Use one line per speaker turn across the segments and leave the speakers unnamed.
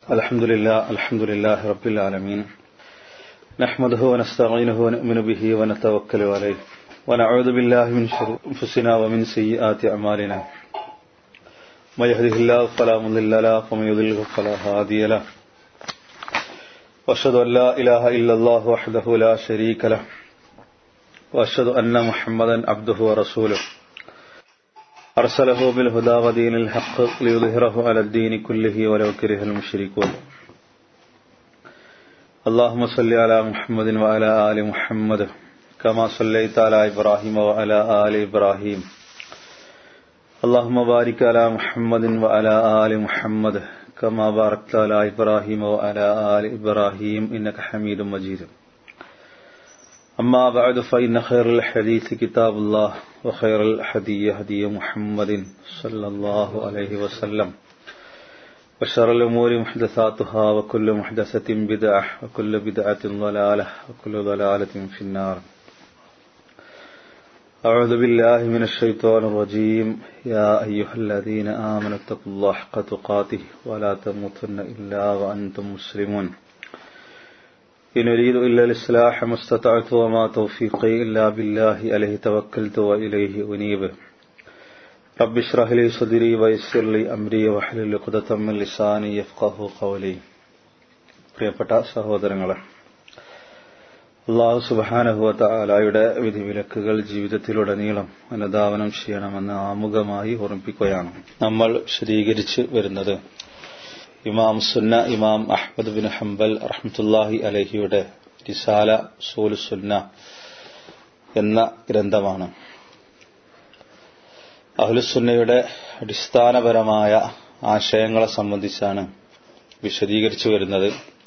الحمد لله الحمد لله رب العالمين نحمده ونستعينه ونؤمن به ونتوكل عليه ونعوذ بالله من شرور أنفسنا ومن سيئات أعمالنا ما يهده الله فلا مضل له ومن يضلله فلا هادي له وأشهد أن لا إله إلا الله وحده لا شريك له وأشهد أن محمدا عبده ورسوله أرسله بالهدى ودين الحق ليظهره على الدين كله ولو كره المشركون اللهم صل على محمد وعلى آل محمد كما صليت على إبراهيم وعلى آل إبراهيم اللهم بارك على محمد وعلى آل محمد كما باركت على إبراهيم وعلى آل إبراهيم إنك حميد مجيد أما بعد فإن خير الحديث كتاب الله وخير الحدي هدي محمد صلى الله عليه وسلم وشر الأمور محدثاتها وكل محدثة بدعة وكل بدعة ضلالة وكل ضلالة في النار أعوذ بالله من الشيطان الرجيم يا أيها الذين آمنوا اتقوا الله حق تقاته ولا تموتن إلا وأنتم مسلمون إن أريد إلا الإصلاح ما استطعت وما توفيقي إلا بالله عليه توكلت وإليه أنيب رب اشرح لي صدري ويسر لي أمري واحلل عقدة من لساني يفقه قولي പ്രിയപ്പെട്ട സഹോദരങ്ങളെ അള്ളാഹു സുബാനഹുവലായുടെ വിധിവിലക്കുകൾ ജീവിതത്തിലുടനീളം അനുധാവനം ചെയ്യണമെന്ന് ആമുഖമായി ഓർമ്മിപ്പിക്കുകയാണ് നമ്മൾ വിശദീകരിച്ച് വരുന്നത് ഇമാം സുന്ന ഇമാം അഹ്മദ് ബിൻ ഹംബൽ റഹ്മത്തുല്ലാഹി അലഹിയുടെ റിസാല സൂൽ സുന്ന എന്ന ഗ്രന്ഥമാണ് അഹ്ലുസുന്നയുടെ അടിസ്ഥാനപരമായ ആശയങ്ങളെ സംബന്ധിച്ചാണ് വിശദീകരിച്ചു വരുന്നത്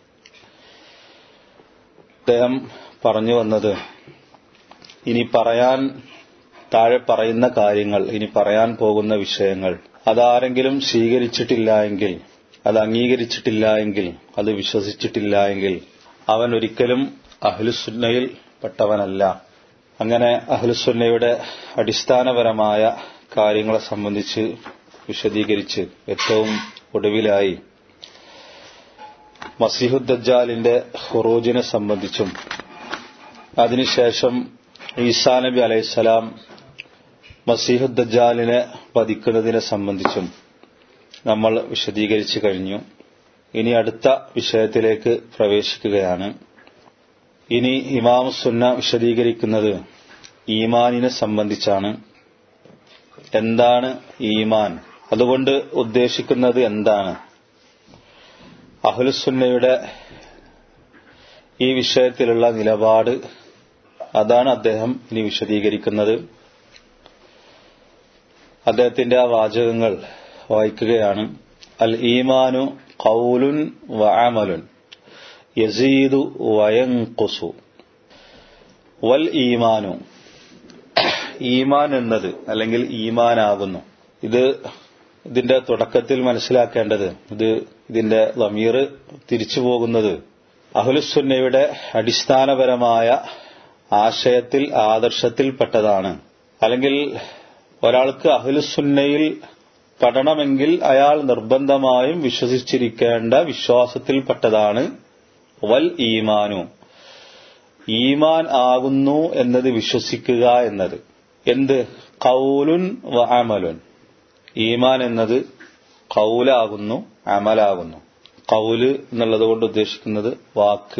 അദ്ദേഹം പറഞ്ഞു വന്നത് ഇനി പറയാൻ താഴെ പറയുന്ന കാര്യങ്ങൾ ഇനി പറയാൻ പോകുന്ന വിഷയങ്ങൾ അതാരെങ്കിലും സ്വീകരിച്ചിട്ടില്ല എങ്കിൽ അത് അംഗീകരിച്ചിട്ടില്ല എങ്കിൽ അത് വിശ്വസിച്ചിട്ടില്ല എങ്കിൽ അവൻ ഒരിക്കലും അഹ്ലുസുന്നയിൽ പെട്ടവനല്ല അങ്ങനെ അഹ്ലുസുന്നയുടെ അടിസ്ഥാനപരമായ കാര്യങ്ങളെ സംബന്ധിച്ച് വിശദീകരിച്ച് ഏറ്റവും ഒടുവിലായി മസിഹുദ്ദാലിന്റെ ഹുറൂജിനെ സംബന്ധിച്ചും അതിനുശേഷം ഈസാ നബി അലൈഹിസ്സലാം മസീഹുദ്ദാലിനെ വധിക്കുന്നതിനെ സംബന്ധിച്ചും നമ്മൾ വിശദീകരിച്ചു കഴിഞ്ഞു ഇനി അടുത്ത വിഷയത്തിലേക്ക് പ്രവേശിക്കുകയാണ് ഇനി ഇമാം സുന്ന വിശദീകരിക്കുന്നത് ഈമാനിനെ സംബന്ധിച്ചാണ് എന്താണ് ഈമാൻ അതുകൊണ്ട് ഉദ്ദേശിക്കുന്നത് എന്താണ് അഹുലുസുന്നയുടെ ഈ വിഷയത്തിലുള്ള നിലപാട് അതാണ് അദ്ദേഹം ഇനി വിശദീകരിക്കുന്നത് അദ്ദേഹത്തിന്റെ ആ വാചകങ്ങൾ വായിക്കുകയാണ് അൽ ഈമാനു കൗലുൻ വഅമലുൻ യസീദു വയങ്കുസു വൽ ഈമാനു ഈമാൻ എന്നത് അല്ലെങ്കിൽ ഈമാനാകുന്നു ഇത് ഇതിന്റെ തുടക്കത്തിൽ മനസ്സിലാക്കേണ്ടത് ഇത് ഇതിന്റെ ലമീർ തിരിച്ചു പോകുന്നത് അഹുലുസുന്നയുടെ അടിസ്ഥാനപരമായ ആശയത്തിൽ ആദർശത്തിൽപ്പെട്ടതാണ് അല്ലെങ്കിൽ ഒരാൾക്ക് അഹുലുസുന്നയിൽ പഠനമെങ്കിൽ അയാൾ നിർബന്ധമായും വിശ്വസിച്ചിരിക്കേണ്ട വിശ്വാസത്തിൽപ്പെട്ടതാണ് വൽ ഈമാനു ഈമാൻ ആകുന്നു എന്നത് വിശ്വസിക്കുക എന്നത് എന്ത് കൗലുൻ വ അമലുൻ ഈമാൻ എന്നത് കൗലാകുന്നു അമലാകുന്നു കൗല് എന്നുള്ളത് കൊണ്ട് ഉദ്ദേശിക്കുന്നത് വാക്ക്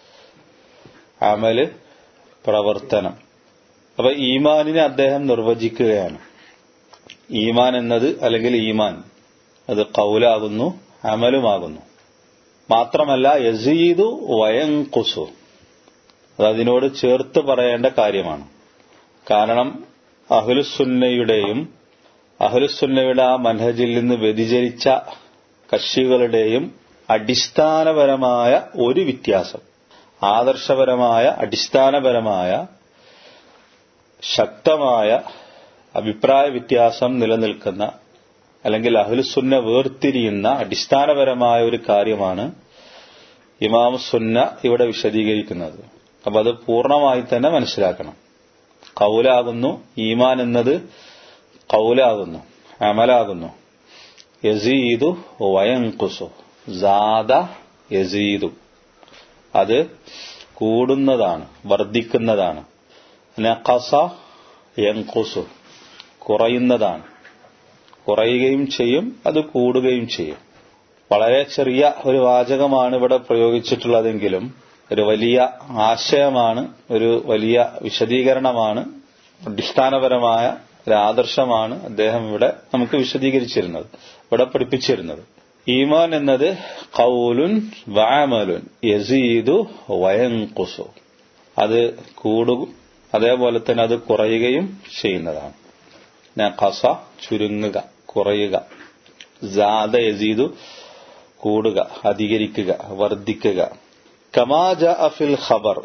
അമല് പ്രവർത്തനം അപ്പൊ ഈമാനിനെ അദ്ദേഹം നിർവചിക്കുകയാണ് ഈമാൻ എന്നത് അല്ലെങ്കിൽ ഈമാൻ അത് കൗലാകുന്നു അമലുമാകുന്നു മാത്രമല്ല യസീദു വയങ്കുസു അത് അതിനോട് ചേർത്ത് പറയേണ്ട കാര്യമാണ് കാരണം അഹ്ലുസുന്നയുടെയും അഹ്ലുസുന്നയുടെ ആ മനഹജിൽ നിന്ന് വ്യതിചരിച്ച കക്ഷികളുടെയും അടിസ്ഥാനപരമായ ഒരു വ്യത്യാസം ആദർശപരമായ അടിസ്ഥാനപരമായ ശക്തമായ അഭിപ്രായ വ്യത്യാസം നിലനിൽക്കുന്ന അല്ലെങ്കിൽ അഹ്ലുസുന്ന വേർതിരിയുന്ന അടിസ്ഥാനപരമായ ഒരു കാര്യമാണ് ഇമാം സുന്ന ഇവിടെ വിശദീകരിക്കുന്നത് അപ്പൊ അത് പൂർണ്ണമായി തന്നെ മനസ്സിലാക്കണം കൗലാകുന്നു ഈമാൻ എന്നത് കൗലാകുന്നു അമലാകുന്നു യസീദു വയങ്കുസു ജാദ യസീദു അത് കൂടുന്നതാണ് വർദ്ധിക്കുന്നതാണ് നഖസ യൻഖുസു കുറയുന്നതാണ് കുറയുകയും ചെയ്യും അത് കൂടുകയും ചെയ്യും വളരെ ചെറിയ ഒരു വാചകമാണ് ഇവിടെ പ്രയോഗിച്ചിട്ടുള്ളതെങ്കിലും ഒരു വലിയ ആശയമാണ് ഒരു വലിയ വിശദീകരണമാണ് അടിസ്ഥാനപരമായ ഒരു ആദർശമാണ് അദ്ദേഹം ഇവിടെ നമുക്ക് വിശദീകരിച്ചിരുന്നത് ഇവിടെ പഠിപ്പിച്ചിരുന്നത് ഈമാൻ എന്നത് കൗലുൻ വാമലുൻ യസീദു വയങ്കുസു അത് കൂടും അതേപോലെ തന്നെ അത് കുറയുകയും ചെയ്യുന്നതാണ് നഖസ ചുരുങ്ങുക കുറയുക ജാദ യസീദു കൂടുക അധികരിക്കുക വർദ്ധിക്കുക കമാജ അഫിൽ ഖബർ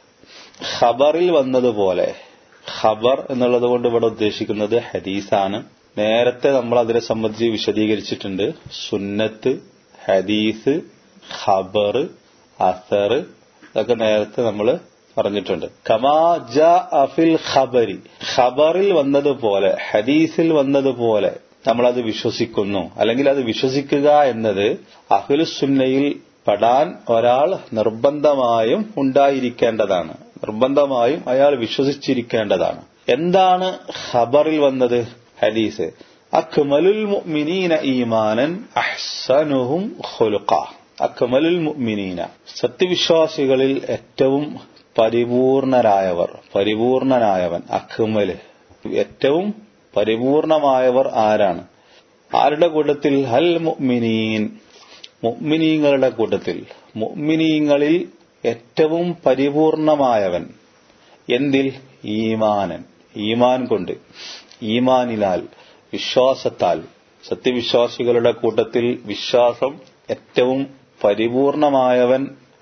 ഖബറിൽ വന്നതുപോലെ ഖബർ എന്നുള്ളത് കൊണ്ട് ഇവിടെ ഉദ്ദേശിക്കുന്നത് ഹദീസാണ് നേരത്തെ നമ്മൾ അതിനെ സംബന്ധിച്ച് വിശദീകരിച്ചിട്ടുണ്ട് സുന്നത്ത് ഹദീസ് ഖബർ അസർ ഇതൊക്കെ നേരത്തെ നമ്മൾ പറഞ്ഞിട്ടുണ്ട് കമാജ അഫിൽ ഖബരി ഖബറിൽ വന്നതുപോലെ ഹദീസിൽ വന്നതുപോലെ നമ്മളത് വിശ്വസിക്കുന്നു അല്ലെങ്കിൽ അത് വിശ്വസിക്കുക എന്നത് അഹുലുസുന്നയിൽ പെടാൻ ഒരാൾ നിർബന്ധമായും ഉണ്ടായിരിക്കേണ്ടതാണ് നിർബന്ധമായും അയാൾ വിശ്വസിച്ചിരിക്കേണ്ടതാണ് എന്താണ് ഖബറിൽ വന്നത് ഹദീസ് അക്മലുൽ മുഅ്മിനീന ഈമാനൻ അഹ്സനുഹും ഖുലുഖ അക്മലുൽ മുഅ്മിനീന സത്യവിശ്വാസികളിൽ ഏറ്റവും പരിപൂർണരായവർ പരിപൂർണനായവൻ അക്മല് ഏറ്റവും പരിപൂർണമായവർ ആരാണ് ആരുടെ കൂട്ടത്തിൽ ഹൽ മുഅ്മിനീൻ മുഅ്മിനീങ്ങളുടെ കൂട്ടത്തിൽ മുഅ്മിനീങ്ങളിൽ ഏറ്റവും പരിപൂർണമായവൻ എന്തിൽ ഈമാനൻ ഈമാൻ കൊണ്ട് ഈമാനിനാൽ വിശ്വാസത്താൽ സത്യവിശ്വാസികളുടെ കൂട്ടത്തിൽ വിശ്വാസം ഏറ്റവും പരിപൂർണമായവൻ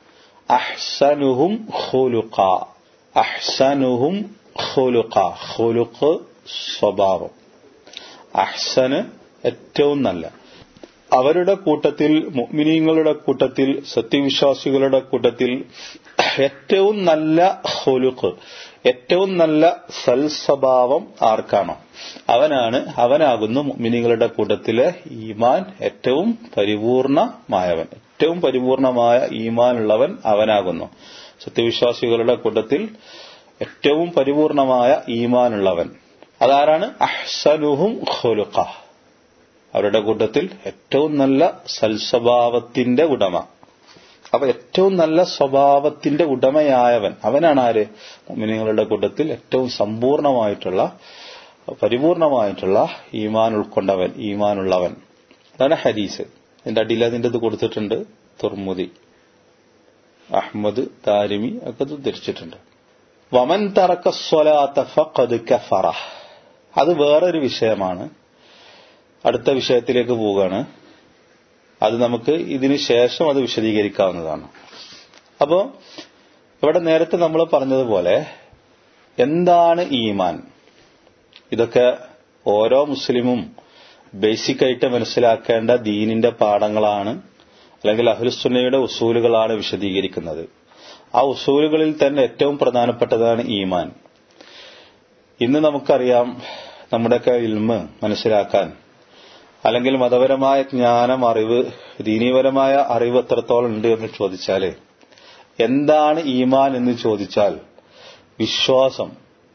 അഹ്സനുഹും ഖുലുഖ അഹ്സനുഹും ഖുലുഖ ഖുലുഖ് സ്വഭാവം അഹ്സന് ഏറ്റവും നല്ല അവരുടെ കൂട്ടത്തിൽ മുഅ്മിനീങ്ങളുടെ കൂട്ടത്തിൽ സത്യവിശ്വാസികളുടെ കൂട്ടത്തിൽ ഏറ്റവും നല്ല ഹൊലുക്ക് ഏറ്റവും നല്ല സൽസ്വഭാവം ആർക്കാണോ അവനാണ് അവനാകുന്നു മുഅ്മിനീങ്ങളുടെ കൂട്ടത്തിലെ ഈമാൻ ഏറ്റവും പരിപൂർണമായവൻ ഏറ്റവും പരിപൂർണമായ ഈമാനുള്ളവൻ അവനാകുന്നു സത്യവിശ്വാസികളുടെ കൂട്ടത്തിൽ ഏറ്റവും പരിപൂർണമായ ഈമാനുള്ളവൻ അതാരാണ് അഹ്സനുഹും ഖുലുഖ അവരുടെ കൂട്ടത്തിൽ ഏറ്റവും നല്ല സൽസ്വഭാവത്തിന്റെ ഉടമ അപ്പൊ ഏറ്റവും നല്ല സ്വഭാവത്തിന്റെ ഉടമയായവൻ അവനാണ് ആര് മിനിങ്ങളുടെ കൂട്ടത്തിൽ ഏറ്റവും സമ്പൂർണമായിട്ടുള്ള പരിപൂർണമായിട്ടുള്ള ഈമാൻ ഉൾക്കൊണ്ടവൻ ഈമാനുള്ളവൻ അതാണ് ഹദീസ് എന്റെ അടിയിൽ അതിന്റെ ഇത് കൊടുത്തിട്ടുണ്ട് തുർമുദി അഹമ്മദ് താരിമി ഒക്കെ ഇത് ഉദ്ധരിച്ചിട്ടുണ്ട് വമൻ തറക്ക സ്വലാത്ത ഫഖദ് കഫറ അത് വേറൊരു വിഷയമാണ് അടുത്ത വിഷയത്തിലേക്ക് പോവുകയാണ് അത് നമുക്ക് ഇതിന് ശേഷം അത് വിശദീകരിക്കാവുന്നതാണ് അപ്പോ ഇവിടെ നേരത്തെ നമ്മൾ പറഞ്ഞതുപോലെ എന്താണ് ഈമാൻ ഇതൊക്കെ ഓരോ മുസ്ലിമും ബേസിക് ആയിട്ട് മനസ്സിലാക്കേണ്ട ദീനിന്റെ പാഠങ്ങളാണ് അല്ലെങ്കിൽ അഹുലുസുന്നയുടെ ഉസൂലുകളാണ് വിശദീകരിക്കുന്നത് ആ ഉസൂലുകളിൽ തന്നെ ഏറ്റവും പ്രധാനപ്പെട്ടതാണ് ഈമാൻ ഇന്ന് നമുക്കറിയാം നമ്മുടെയൊക്കെ ഇൽമ് മനസ്സിലാക്കാൻ അല്ലെങ്കിൽ മതപരമായ ജ്ഞാനം അറിവ് ദീനീപരമായ അറിവ് എത്രത്തോളം ഉണ്ട് എന്ന് ചോദിച്ചാല് എന്താണ് ഈമാൻ എന്ന് ചോദിച്ചാൽ വിശ്വാസം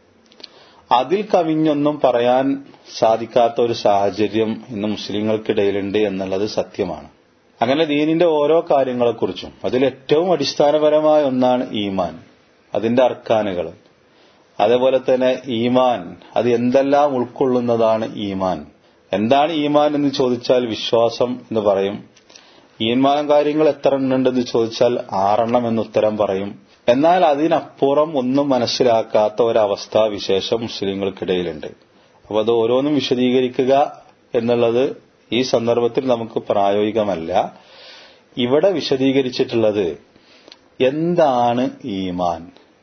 അതിൽ കവിഞ്ഞൊന്നും പറയാൻ സാധിക്കാത്ത ഒരു സാഹചര്യം ഇന്ന് മുസ്ലിങ്ങൾക്കിടയിലുണ്ട് എന്നുള്ളത് സത്യമാണ് അങ്ങനെ ദീനിന്റെ ഓരോ കാര്യങ്ങളെക്കുറിച്ചും അതിൽ ഏറ്റവും അടിസ്ഥാനപരമായ ഒന്നാണ് ഈമാൻ അതിന്റെ അർക്കാനുകൾ അതേപോലെ തന്നെ ഈമാൻ അത് എന്തെല്ലാം ഉൾക്കൊള്ളുന്നതാണ് ഈമാൻ എന്താണ് ഈമാൻ എന്ന് ചോദിച്ചാൽ വിശ്വാസം എന്ന് പറയും ഈമാൻ കാര്യങ്ങൾ എത്ര എണ്ണുണ്ടെന്ന് ചോദിച്ചാൽ ആറെണ്ണം എന്ന് ഉത്തരം പറയും എന്നാൽ അതിനപ്പുറം ഒന്നും മനസ്സിലാക്കാത്ത ഒരവസ്ഥ വിശേഷം മുസ്ലിങ്ങൾക്കിടയിലുണ്ട് അപ്പൊ അത് ഓരോന്നും വിശദീകരിക്കുക എന്നുള്ളത് ഈ സന്ദർഭത്തിൽ നമുക്ക് പ്രായോഗികമല്ല ഇവിടെ വിശദീകരിച്ചിട്ടുള്ളത് എന്താണ് ഈമാൻ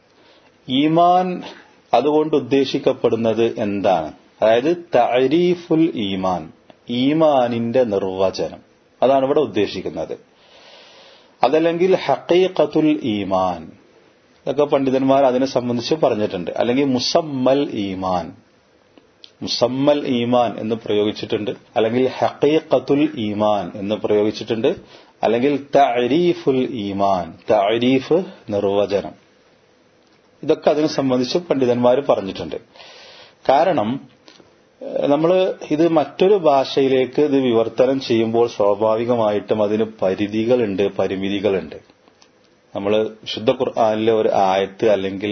ഈമാൻ അതുകൊണ്ട് ഉദ്ദേശിക്കപ്പെടുന്നത് എന്താണ് അതായത് തരീഫുൽ ഈമാൻ ഈമാനിന്റെ നിർവചനം അതാണ് ഇവിടെ ഉദ്ദേശിക്കുന്നത് അതല്ലെങ്കിൽ ഹക്കീഖത്തുൽ ഈമാൻ ഇതൊക്കെ പണ്ഡിതന്മാർ അതിനെ സംബന്ധിച്ച് പറഞ്ഞിട്ടുണ്ട് അല്ലെങ്കിൽ മുസമ്മൽ ഈമാൻ മുസമ്മൽ ഈമാൻ എന്ന് പ്രയോഗിച്ചിട്ടുണ്ട് അല്ലെങ്കിൽ ഹക്കീഖത്തുൽ ഈമാൻ എന്ന് പ്രയോഗിച്ചിട്ടുണ്ട് അല്ലെങ്കിൽ തഅരീഫുൽ ഈമാൻ തഅരീഫ് നിർവചനം ഇതൊക്കെ അതിനെ സംബന്ധിച്ച് പണ്ഡിതന്മാർ പറഞ്ഞിട്ടുണ്ട് കാരണം നമ്മൾ ഇത് മറ്റൊരു ഭാഷയിലേക്ക് ഇത് വിവർത്തനം ചെയ്യുമ്പോൾ സ്വാഭാവികമായിട്ടും അതിന് പരിധികളുണ്ട് പരിമിതികളുണ്ട് നമ്മൾ ശുദ്ധ ഖുർആാനിലെ ഒരു ആയത്ത് അല്ലെങ്കിൽ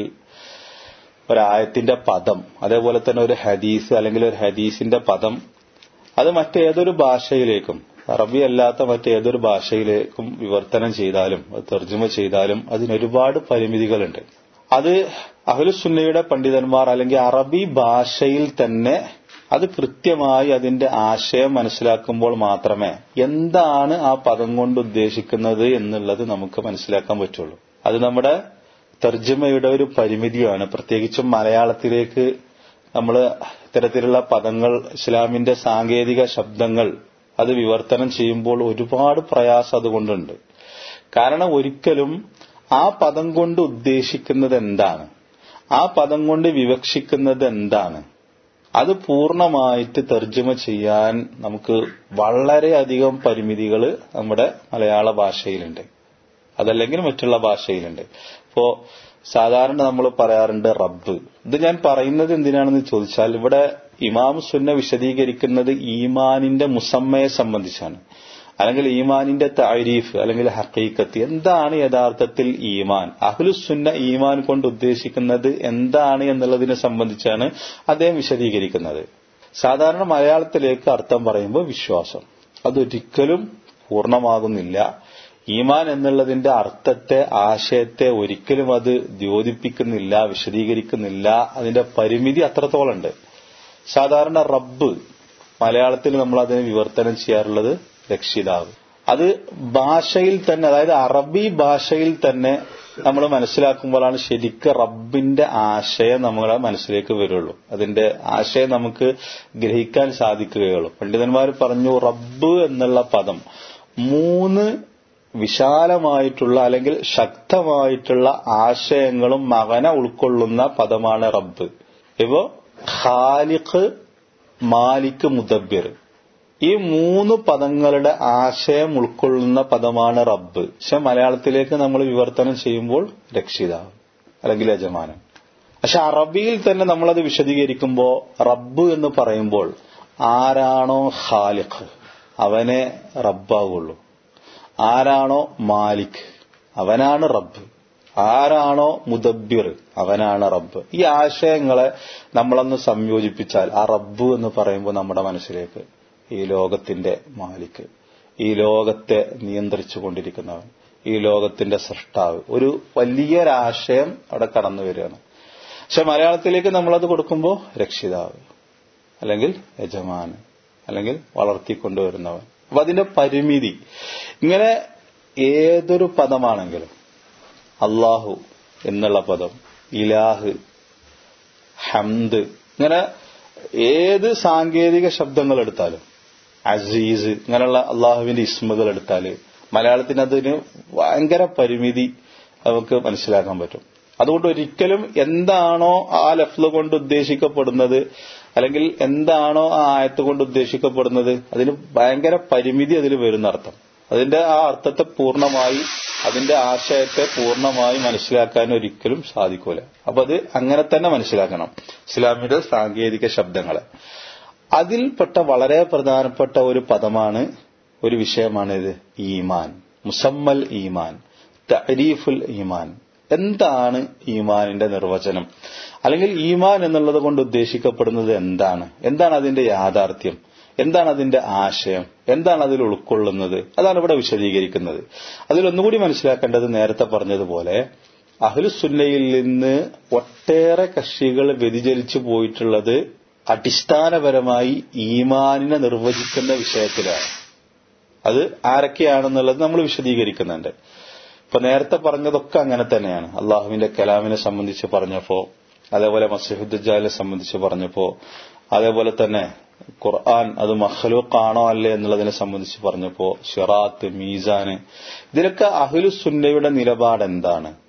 ഒരായത്തിന്റെ പദം അതേപോലെ തന്നെ ഒരു ഹദീസ് അല്ലെങ്കിൽ ഒരു ഹദീസിന്റെ പദം അത് മറ്റേതൊരു ഭാഷയിലേക്കും അറബി അല്ലാത്ത മറ്റേതൊരു ഭാഷയിലേക്കും വിവർത്തനം ചെയ്താലും തർജ്ജമ ചെയ്താലും അതിനൊരുപാട് പരിമിതികളുണ്ട് അത് അഹ്ലുസുന്നയുടെ പണ്ഡിതന്മാർ അല്ലെങ്കിൽ അറബി ഭാഷയിൽ തന്നെ അത് കൃത്യമായി അതിന്റെ ആശയം മനസ്സിലാക്കുമ്പോൾ മാത്രമേ എന്താണ് ആ പദം കൊണ്ട് ഉദ്ദേശിക്കുന്നത് എന്നുള്ളത് നമുക്ക് മനസ്സിലാക്കാൻ പറ്റുള്ളൂ അത് നമ്മുടെ തർജ്ജമയുടെ ഒരു പരിമിതിയാണ് പ്രത്യേകിച്ചും മലയാളത്തിലേക്ക് നമ്മൾ ഇത്തരത്തിലുള്ള പദങ്ങൾ ഇസ്ലാമിന്റെ സാങ്കേതിക ശബ്ദങ്ങൾ അത് വിവർത്തനം ചെയ്യുമ്പോൾ ഒരുപാട് പ്രയാസം അതുകൊണ്ടുണ്ട് കാരണം ഒരിക്കലും ആ പദം കൊണ്ട് ഉദ്ദേശിക്കുന്നത് എന്താണ് ആ പദം കൊണ്ട് വിവക്ഷിക്കുന്നത് എന്താണ് അത് പൂർണ്ണമായിട്ട് തർജ്ജമ ചെയ്യാൻ നമുക്ക് വളരെയധികം പരിമിതികൾ നമ്മുടെ മലയാള ഭാഷയിലുണ്ട് അതല്ലെങ്കിൽ മറ്റുള്ള ഭാഷയിലുണ്ട് ഇപ്പോ സാധാരണ നമ്മൾ പറയാറുണ്ട് റബ്ബ് ഇത് ഞാൻ പറയുന്നത് എന്തിനാണെന്ന് ചോദിച്ചാൽ ഇവിടെ ഇമാം സുന്ന വിശദീകരിക്കുന്നത് ഈമാനിന്റെ മുസമ്മയെ സംബന്ധിച്ചാണ് അല്ലെങ്കിൽ ഈമാനിന്റെ താരീഫ് അല്ലെങ്കിൽ ഹക്കീക്കത്ത് എന്താണ് യഥാർത്ഥത്തിൽ ഈമാൻ അഹ്ലുസുന്ന ഈമാൻ കൊണ്ട് ഉദ്ദേശിക്കുന്നത് എന്താണ് എന്നുള്ളതിനെ സംബന്ധിച്ചാണ് അദ്ദേഹം വിശദീകരിക്കുന്നത് സാധാരണ മലയാളത്തിലേക്ക് അർത്ഥം പറയുമ്പോൾ വിശ്വാസം അതൊരിക്കലും പൂർണ്ണമാകുന്നില്ല ഈമാൻ എന്നുള്ളതിന്റെ അർത്ഥത്തെ ആശയത്തെ ഒരിക്കലും അത് ദ്യോതിപ്പിക്കുന്നില്ല വിശദീകരിക്കുന്നില്ല അതിന്റെ പരിമിതി അത്രത്തോളമുണ്ട് സാധാരണ റബ്ബ് മലയാളത്തിൽ നമ്മൾ അതിനെ വിവർത്തനം ചെയ്യാറുള്ളത് രക്ഷിതാവ് അത് ഭാഷയിൽ തന്നെ അതായത് അറബി ഭാഷയിൽ തന്നെ നമ്മൾ മനസ്സിലാക്കുമ്പോഴാണ് ശരിക്ക് റബ്ബിന്റെ ആശയം നമ്മുടെ മനസ്സിലേക്ക് വരുള്ളൂ അതിന്റെ ആശയം നമുക്ക് ഗ്രഹിക്കാൻ സാധിക്കുകയുള്ളൂ പണ്ഡിതന്മാർ പറഞ്ഞു റബ്ബ് എന്നുള്ള പദം മൂന്ന് വിശാലമായിട്ടുള്ള അല്ലെങ്കിൽ ശക്തമായിട്ടുള്ള ആശയങ്ങളും മകന ഉൾക്കൊള്ളുന്ന പദമാണ് റബ്ബ് ഇപ്പോ ഖാലിഖ് മാലിക് മുദബ്ബിർ ഈ മൂന്ന് പദങ്ങളുടെ ആശയം ഉൾക്കൊള്ളുന്ന പദമാണ് റബ്ബ് പക്ഷെ മലയാളത്തിലേക്ക് നമ്മൾ വിവർത്തനം ചെയ്യുമ്പോൾ രക്ഷിതാവ് അല്ലെങ്കിൽ യജമാനൻ പക്ഷെ അറബിയിൽ തന്നെ നമ്മളത് വിശദീകരിക്കുമ്പോൾ റബ്ബ് എന്ന് പറയുമ്പോൾ ആരാണോ ഖാലിഖ് അവനെ റബ്ബാവുള്ളൂ ആരാണോ മാലിക് അവനാണ് റബ്ബ് ആരാണോ മുദബ്ബിർ അവനാണ് റബ്ബ് ഈ ആശയങ്ങളെ നമ്മളൊന്ന് സംയോജിപ്പിച്ചാൽ ആ റബ്ബ് എന്ന് പറയുമ്പോൾ നമ്മുടെ മനസ്സിലേക്ക് ഈ ലോകത്തിന്റെ മാലിക് ഈ ലോകത്തെ നിയന്ത്രിച്ചു കൊണ്ടിരിക്കുന്നവൻ ഈ ലോകത്തിന്റെ സൃഷ്ടാവ് ഒരു വലിയൊരാശയം അവിടെ കടന്നു വരികയാണ് പക്ഷെ മലയാളത്തിലേക്ക് നമ്മളത് കൊടുക്കുമ്പോൾ രക്ഷിതാവ് അല്ലെങ്കിൽ യജമാന് അല്ലെങ്കിൽ വളർത്തിക്കൊണ്ടുവരുന്നവൻ അപ്പൊ അതിന്റെ പരിമിതി ഇങ്ങനെ ഏതൊരു പദമാണെങ്കിലും അള്ളാഹു എന്നുള്ള പദം ഇലാഹ് ഹംദ് ഇങ്ങനെ ഏത് സാങ്കേതിക ശബ്ദങ്ങൾ എടുത്താലും അസീസ് ഇങ്ങനെയുള്ള അള്ളാഹുവിന്റെ ഇസ്മുകൾ എടുത്താൽ മലയാളത്തിന് അതിന് ഭയങ്കര പരിമിതി നമുക്ക് മനസ്സിലാക്കാൻ പറ്റും അതുകൊണ്ട് ഒരിക്കലും എന്താണോ ആ ലഫ്ല് കൊണ്ട് ഉദ്ദേശിക്കപ്പെടുന്നത് അല്ലെങ്കിൽ എന്താണോ ആ ആയത്ത് കൊണ്ട് ഉദ്ദേശിക്കപ്പെടുന്നത് അതിന് ഭയങ്കര പരിമിതി അതിൽ വരുന്ന അർത്ഥം അതിന്റെ ആ അർത്ഥത്തെ പൂർണ്ണമായി അതിന്റെ ആശയത്തെ പൂർണ്ണമായി മനസ്സിലാക്കാൻ ഒരിക്കലും സാധിക്കൂല അപ്പൊ അത് അങ്ങനെ തന്നെ മനസ്സിലാക്കണം ഇസ്ലാമിന്റെ സാങ്കേതിക ശബ്ദങ്ങളെ അതിൽപ്പെട്ട വളരെ പ്രധാനപ്പെട്ട ഒരു പദമാണ് ഒരു വിഷയമാണ് ഇത് ഈമാൻ മുസമ്മൽ ഈമാൻ തരീഫുൽ ഈമാൻ എന്താണ് ഈമാനിന്റെ നിർവചനം അല്ലെങ്കിൽ ഈമാൻ എന്നുള്ളത് കൊണ്ട് ഉദ്ദേശിക്കപ്പെടുന്നത് എന്താണ് എന്താണ് അതിന്റെ യാഥാർത്ഥ്യം എന്താണ് അതിന്റെ ആശയം എന്താണ് അതിൽ ഉൾക്കൊള്ളുന്നത് അതാണ് ഇവിടെ വിശദീകരിക്കുന്നത് അതിലൊന്നുകൂടി മനസ്സിലാക്കേണ്ടത് നേരത്തെ പറഞ്ഞതുപോലെ അഹ്ലുസുന്നയിൽ നിന്ന് ഒട്ടേറെ കക്ഷികൾ വ്യതിചലിച്ചു പോയിട്ടുള്ളത് അടിസ്ഥാനപരമായി ഈമാനിനെ നിർവചിക്കുന്ന വിഷയത്തിലാണ് അത് ആരൊക്കെയാണെന്നുള്ളത് നമ്മൾ വിശദീകരിക്കുന്നുണ്ട് ഇപ്പൊ നേരത്തെ പറഞ്ഞതൊക്കെ അങ്ങനെ തന്നെയാണ് അള്ളാഹുവിന്റെ കലാമിനെ സംബന്ധിച്ച് പറഞ്ഞപ്പോ അതേപോലെ മസീഹുദ്ദാലിനെ സംബന്ധിച്ച് പറഞ്ഞപ്പോ അതേപോലെ തന്നെ ഖുർആൻ അത് മഹ്ലൂഖാണോ അല്ലേ എന്നുള്ളതിനെ സംബന്ധിച്ച് പറഞ്ഞപ്പോ ഷിറാത്ത് മീസാന് ഇതിലൊക്കെ അഹ്ലു സുന്നയുടെ നിലപാട് എന്താണ്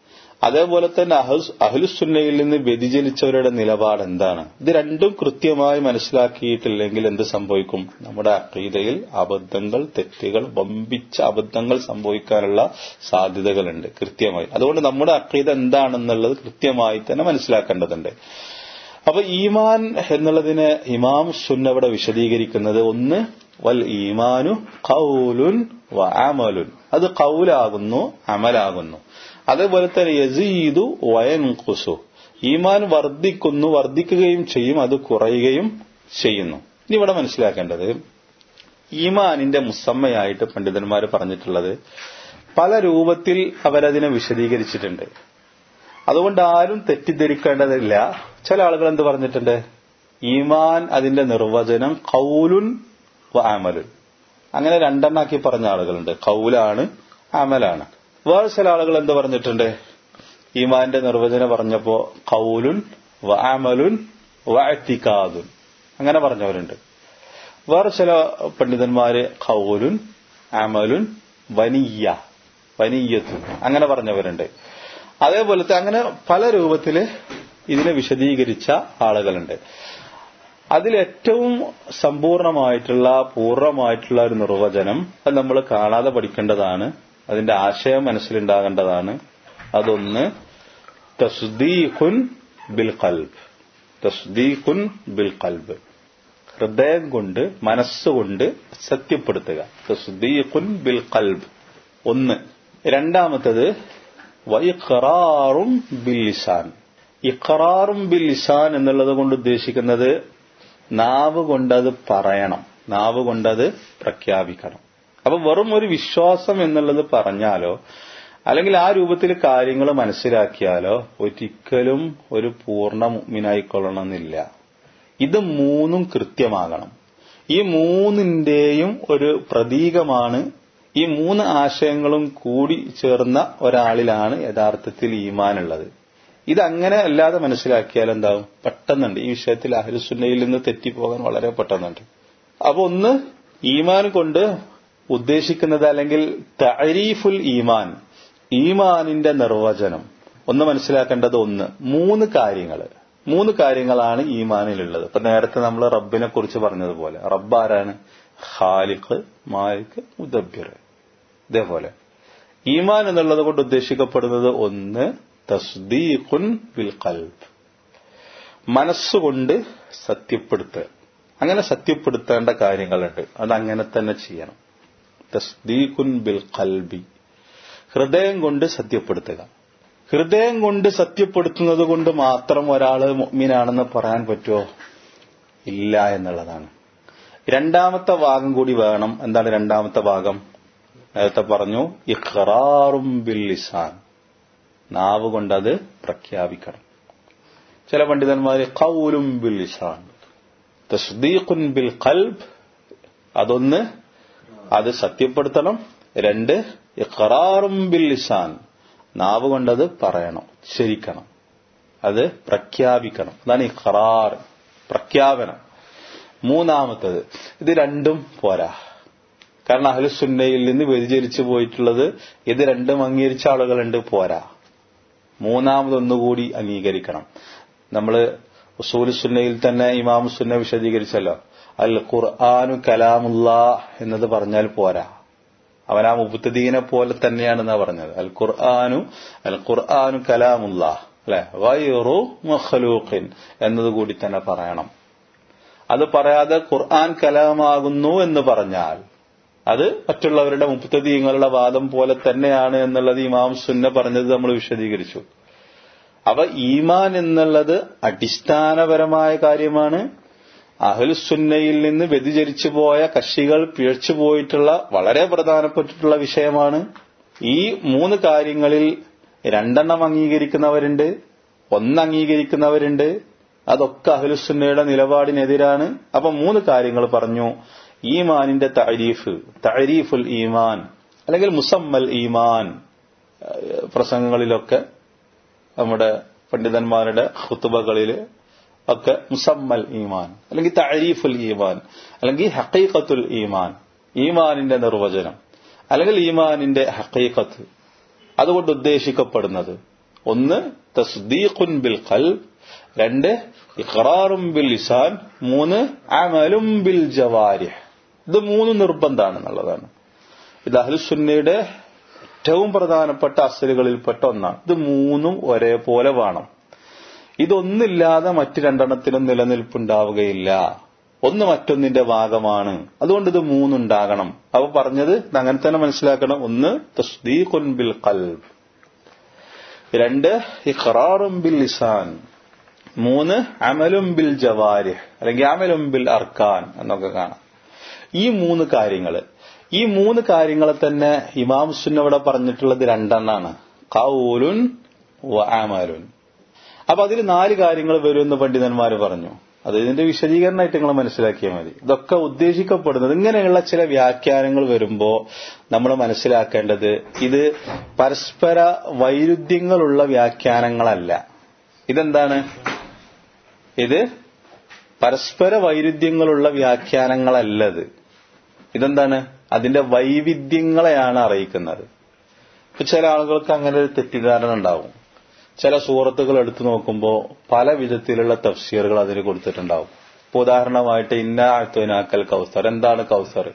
അതേപോലെ തന്നെ അഹ്ലുസുന്നയിൽ നിന്ന് വ്യതിചലിച്ചവരുടെ നിലപാട് എന്താണ് ഇത് രണ്ടും കൃത്യമായി മനസ്സിലാക്കിയിട്ടില്ലെങ്കിൽ എന്ത് സംഭവിക്കും നമ്മുടെ അക്കീതയിൽ അബദ്ധങ്ങൾ തെറ്റുകൾ വമ്പിച്ച അബദ്ധങ്ങൾ സംഭവിക്കാനുള്ള സാധ്യതകളുണ്ട് കൃത്യമായി അതുകൊണ്ട് നമ്മുടെ അക്കീത എന്താണെന്നുള്ളത് കൃത്യമായി തന്നെ മനസ്സിലാക്കേണ്ടതുണ്ട് അപ്പൊ ഈമാൻ എന്നുള്ളതിനെ ഇമാം സുന്ന ഇവിടെ വിശദീകരിക്കുന്നത് ഒന്ന് വൽ ഈമാനു കൗലുൻ വ അമലുൻ അത് കൗലാകുന്നു അമലാകുന്നു അതേപോലെ തന്നെ യസീദു വയൻകുസു ഈമാൻ വർദ്ധിക്കുന്നു വർദ്ധിക്കുകയും ചെയ്യും അത് കുറയുകയും ചെയ്യുന്നു ഇനി ഇവിടെ മനസ്സിലാക്കേണ്ടത് ഈമാനിന്റെ മുസമ്മയായിട്ട് പണ്ഡിതന്മാർ പറഞ്ഞിട്ടുള്ളത് പല രൂപത്തിൽ അവരതിനെ വിശദീകരിച്ചിട്ടുണ്ട് അതുകൊണ്ട് ആരും തെറ്റിദ്ധരിക്കേണ്ടതില്ല ചില ആളുകൾ എന്ത് പറഞ്ഞിട്ടുണ്ട് ഈമാൻ അതിന്റെ നിർവചനം കൗലുൻ അമലുൻ അങ്ങനെ രണ്ടെണ്ണാക്കി പറഞ്ഞ ആളുകളുണ്ട് കൗലാണ് അമലാണ് വേറെ ചില ആളുകൾ എന്ത് പറഞ്ഞിട്ടുണ്ട് ഈമാന്റെ നിർവചനം പറഞ്ഞപ്പോ കൗലുൻ അമലുൻ വഅത്തിക്കാദുൻ അങ്ങനെ പറഞ്ഞവരുണ്ട് വേറെ ചില പണ്ഡിതന്മാര് കൗലുൻ അമലുൻ വനിയ വനീയത്തുൻ അങ്ങനെ പറഞ്ഞവരുണ്ട് അതേപോലത്തെ അങ്ങനെ പല രൂപത്തില് ഇതിനെ വിശദീകരിച്ച ആളുകളുണ്ട് അതിലേറ്റവും സമ്പൂർണമായിട്ടുള്ള പൂർണ്ണമായിട്ടുള്ള ഒരു നിർവചനം അത് നമ്മൾ കാണാതെ പഠിക്കേണ്ടതാണ് അതിന്റെ ആശയം മനസ്സിലുണ്ടാകേണ്ടതാണ് അതൊന്ന് തസ്ദീഖുൻ ബിൽ കൽബ് തസ്ദീഖുൻ ബിൽ കൽബ് ഹൃദയം കൊണ്ട് മനസ്സുകൊണ്ട് സത്യപ്പെടുത്തുക തസ്ദീഖുൻ ബിൽ കൽബ് ഒന്ന് രണ്ടാമത്തത് വൈഖറാറും ബിൽ ലിസാൻ ഇഖറാറും ബിൽ ലിസാൻ എന്നുള്ളത് കൊണ്ട് ഉദ്ദേശിക്കുന്നത് നാവ് കൊണ്ടത് പറയണം നാവ് കൊണ്ടത് പ്രഖ്യാപിക്കണം അപ്പൊ വെറും ഒരു വിശ്വാസം എന്നുള്ളത് പറഞ്ഞാലോ അല്ലെങ്കിൽ ആ രൂപത്തിൽ കാര്യങ്ങൾ മനസ്സിലാക്കിയാലോ ഒരിക്കലും ഒരു പൂർണ്ണ മുഗ്മിനായിക്കൊള്ളണമെന്നില്ല ഇത് മൂന്നും കൃത്യമാകണം ഈ മൂന്നിന്റെയും ഒരു പ്രതീകമാണ് ഈ മൂന്ന് ആശയങ്ങളും കൂടി ചേർന്ന ഒരാളിലാണ് യഥാർത്ഥത്തിൽ ഈമാനുള്ളത് ഇതങ്ങനെ അല്ലാതെ മനസ്സിലാക്കിയാൽ എന്താവും പെട്ടെന്നുണ്ട് ഈ വിഷയത്തിൽ അഹലുസുന്നയിൽ നിന്ന് തെറ്റിപ്പോകാൻ വളരെ പെട്ടെന്നുണ്ട് അപ്പൊ ഒന്ന് ഈമാൻ കൊണ്ട് ഉദ്ദേശിക്കുന്നത് അല്ലെങ്കിൽ തരീഫുൽ ഈമാൻ ഈമാനിന്റെ നിർവചനം ഒന്ന് മനസ്സിലാക്കേണ്ടത് ഒന്ന് മൂന്ന് കാര്യങ്ങൾ മൂന്ന് കാര്യങ്ങളാണ് ഈമാനിലുള്ളത് ഇപ്പൊ നേരത്തെ നമ്മൾ റബ്ബിനെ കുറിച്ച് പറഞ്ഞതുപോലെ റബ്ബ് ആരാണ് ഖാലിഖ് മാലിക് മുദബ്ബിർ ഇതേപോലെ ഈമാൻ എന്നുള്ളത് കൊണ്ട് ഉദ്ദേശിക്കപ്പെടുന്നത് ഒന്ന് തസ്ദീഖുൻ ബിൽ കൽബ് മനസ്സുകൊണ്ട് സത്യപ്പെടുത്തുക അങ്ങനെ സത്യപ്പെടുത്തേണ്ട കാര്യങ്ങളുണ്ട് അതങ്ങനെ തന്നെ ചെയ്യണം തസ്ദീഖുൻ ബിൽ കൽബി ഹൃദയം കൊണ്ട് സത്യപ്പെടുത്തുക ഹൃദയം കൊണ്ട് സത്യപ്പെടുത്തുന്നത് കൊണ്ട് മാത്രം ഒരാള് മുഅ്മിനാണെന്ന് പറയാൻ പറ്റുമോ ഇല്ല എന്നുള്ളതാണ് രണ്ടാമത്തെ ഭാഗം കൂടി വേണം എന്താണ് രണ്ടാമത്തെ ഭാഗം നേരത്തെ പറഞ്ഞു ഇഖ്റാറും ബിൽ ലിസാൻ നാവ് കൊണ്ടത് പ്രഖ്യാപിക്കണം ചില പണ്ഡിതന്മാര് കൗലും ബിൽ ലിസാൻ തസ്ദീഖുൻ ബിൽ കൽബ് അതൊന്ന് അത് സത്യപ്പെടുത്തണം രണ്ട് ഇഖറാറും ബിൽ ലിസാൻ നാവ് കൊണ്ടത് പറയണം ശരിക്കണം അത് പ്രഖ്യാപിക്കണം അതാണ് ഇഖറാർ പ്രഖ്യാപനം മൂന്നാമത്തത് ഇത് രണ്ടും പോരാ കാരണം അഹ്ലുസുന്നയിൽ നിന്ന് വ്യതിചരിച്ചു പോയിട്ടുള്ളത് ഇത് രണ്ടും അംഗീകരിച്ച ആളുകളുണ്ട് പോരാ മൂന്നാമതൊന്നുകൂടി അംഗീകരിക്കണം നമ്മൾ ഉസൂലുസുന്നയിൽ തന്നെ ഇമാം സുന്ന വിശദീകരിച്ചല്ലോ അൽ ഖുർആാനു കലാമുല്ല എന്നത് പറഞ്ഞാൽ പോരാ അവൻ ആ മുബുത്തദീനെ പോലെ തന്നെയാണെന്നാ പറഞ്ഞത് അൽ ഖുർആാനു അൽ ഖുർആാനു കലാമുല്ല അല്ലെ വൈറു മഖലൂഖിൻ എന്നതുകൂടി തന്നെ പറയണം അത് പറയാതെ ഖുർആൻ കലാമാകുന്നു എന്ന് പറഞ്ഞാൽ അത് മറ്റുള്ളവരുടെ മുപ്പത്തീയങ്ങളുടെ വാദം പോലെ തന്നെയാണ് എന്നുള്ളത് ഇമാം സുന്ന പറഞ്ഞത് നമ്മൾ വിശദീകരിച്ചു അപ്പൊ ഈമാൻ എന്നുള്ളത് അടിസ്ഥാനപരമായ കാര്യമാണ് അഹലുസുന്നയിൽ നിന്ന് വ്യതിചരിച്ചു പോയ കക്ഷികൾ പിഴച്ചു പോയിട്ടുള്ള വളരെ പ്രധാനപ്പെട്ടിട്ടുള്ള വിഷയമാണ് ഈ മൂന്ന് കാര്യങ്ങളിൽ രണ്ടെണ്ണം അംഗീകരിക്കുന്നവരുണ്ട് ഒന്ന് അംഗീകരിക്കുന്നവരുണ്ട് അതൊക്കെ അഹലുസുന്നയുടെ നിലപാടിനെതിരാണ് അപ്പൊ മൂന്ന് കാര്യങ്ങൾ പറഞ്ഞു ഈമാനിന്റെ തരീഫ് തരീഫുൽ ഈമാൻ അല്ലെങ്കിൽ മുസമ്മൽ ഈമാൻ പ്രസംഗങ്ങളിലൊക്കെ നമ്മുടെ പണ്ഡിതന്മാരുടെ ഹുത്തുബകളിൽ ഒക്കെ മുസമ്മൽ ഈമാൻ അല്ലെങ്കിൽ തരീഫുൽ ഈമാൻ അല്ലെങ്കിൽ ഹക്കീഖത്തുൽ ഈമാൻ ഈമാനിന്റെ നിർവചനം അല്ലെങ്കിൽ ഈമാനിന്റെ ഹക്കീഖത്ത് അതുകൊണ്ട് ഉദ്ദേശിക്കപ്പെടുന്നത് ഒന്ന് തസ്ദീഖുൻ ബിൽ ഖൽബ് രണ്ട് ഇഖ്റാറും ബിൽ ലിസാൻ മൂന്ന് അമലും ബിൽ ജവാരിഹ് ഇത് മൂന്ന് നിർബന്ധമാണ് എന്നുള്ളതാണ് ഇത് അഹ്ലുസുന്നയുടെ ഏറ്റവും പ്രധാനപ്പെട്ട അസലുകളിൽപ്പെട്ട ഒന്നാണ് ഇത് മൂന്നും ഒരേപോലെ വേണം ഇതൊന്നില്ലാതെ മറ്റു രണ്ടെണ്ണത്തിനും നിലനിൽപ്പുണ്ടാവുകയില്ല ഒന്ന് മറ്റൊന്നിന്റെ ഭാഗമാണ് അതുകൊണ്ട് ഇത് മൂന്നുണ്ടാകണം അപ്പൊ പറഞ്ഞത് അങ്ങനെ തന്നെ മനസ്സിലാക്കണം ഒന്ന് തസ്ദീഖുൻ ബിൽ ഖൽബ് രണ്ട് ഇഖ്റാറും ബിൽ ലിസാൻ മൂന്ന് അമലും ബിൽ ജവാരിഹ് അല്ലെങ്കിൽ അമലും ബിൽ അർക്കാൻ എന്നൊക്കെ കാണാം ഈ മൂന്ന് കാര്യങ്ങൾ ഈ മൂന്ന് കാര്യങ്ങളെ തന്നെ ഇമാം സുന്ന ഇവിടെ പറഞ്ഞിട്ടുള്ളത് രണ്ടെണ്ണാണ് കൗലുൻ വ അമലുൻ അപ്പൊ അതിൽ നാല് കാര്യങ്ങൾ വരുമെന്ന് പണ്ഡിതന്മാർ പറഞ്ഞു അത് ഇതിന്റെ വിശദീകരണമായിട്ട് നിങ്ങൾ മനസ്സിലാക്കിയാൽ മതി ഇതൊക്കെ ഉദ്ദേശിക്കപ്പെടുന്നത് ഇങ്ങനെയുള്ള ചില വ്യാഖ്യാനങ്ങൾ വരുമ്പോ നമ്മൾ മനസ്സിലാക്കേണ്ടത് ഇത് പരസ്പര വൈരുദ്ധ്യങ്ങളുള്ള വ്യാഖ്യാനങ്ങളല്ല ഇതെന്താണ് ഇത് പരസ്പര വൈരുദ്ധ്യങ്ങളുള്ള വ്യാഖ്യാനങ്ങളല്ലത് ഇതെന്താണ് അതിന്റെ വൈവിധ്യങ്ങളെയാണ് അറിയിക്കുന്നത് ഇപ്പൊ ചില ആളുകൾക്ക് അങ്ങനെ ഒരു തെറ്റിദ്ധാരണ ഉണ്ടാവും ചില സൂറത്തുകൾ എടുത്തു നോക്കുമ്പോൾ പല വിധത്തിലുള്ള തഫ്സീറുകൾ അതിന് കൊടുത്തിട്ടുണ്ടാവും ഇപ്പൊ ഉദാഹരണമായിട്ട് ഇന്ന ആഴ്ത്തുനാക്കൽ കൗസർ എന്താണ് കൗസർ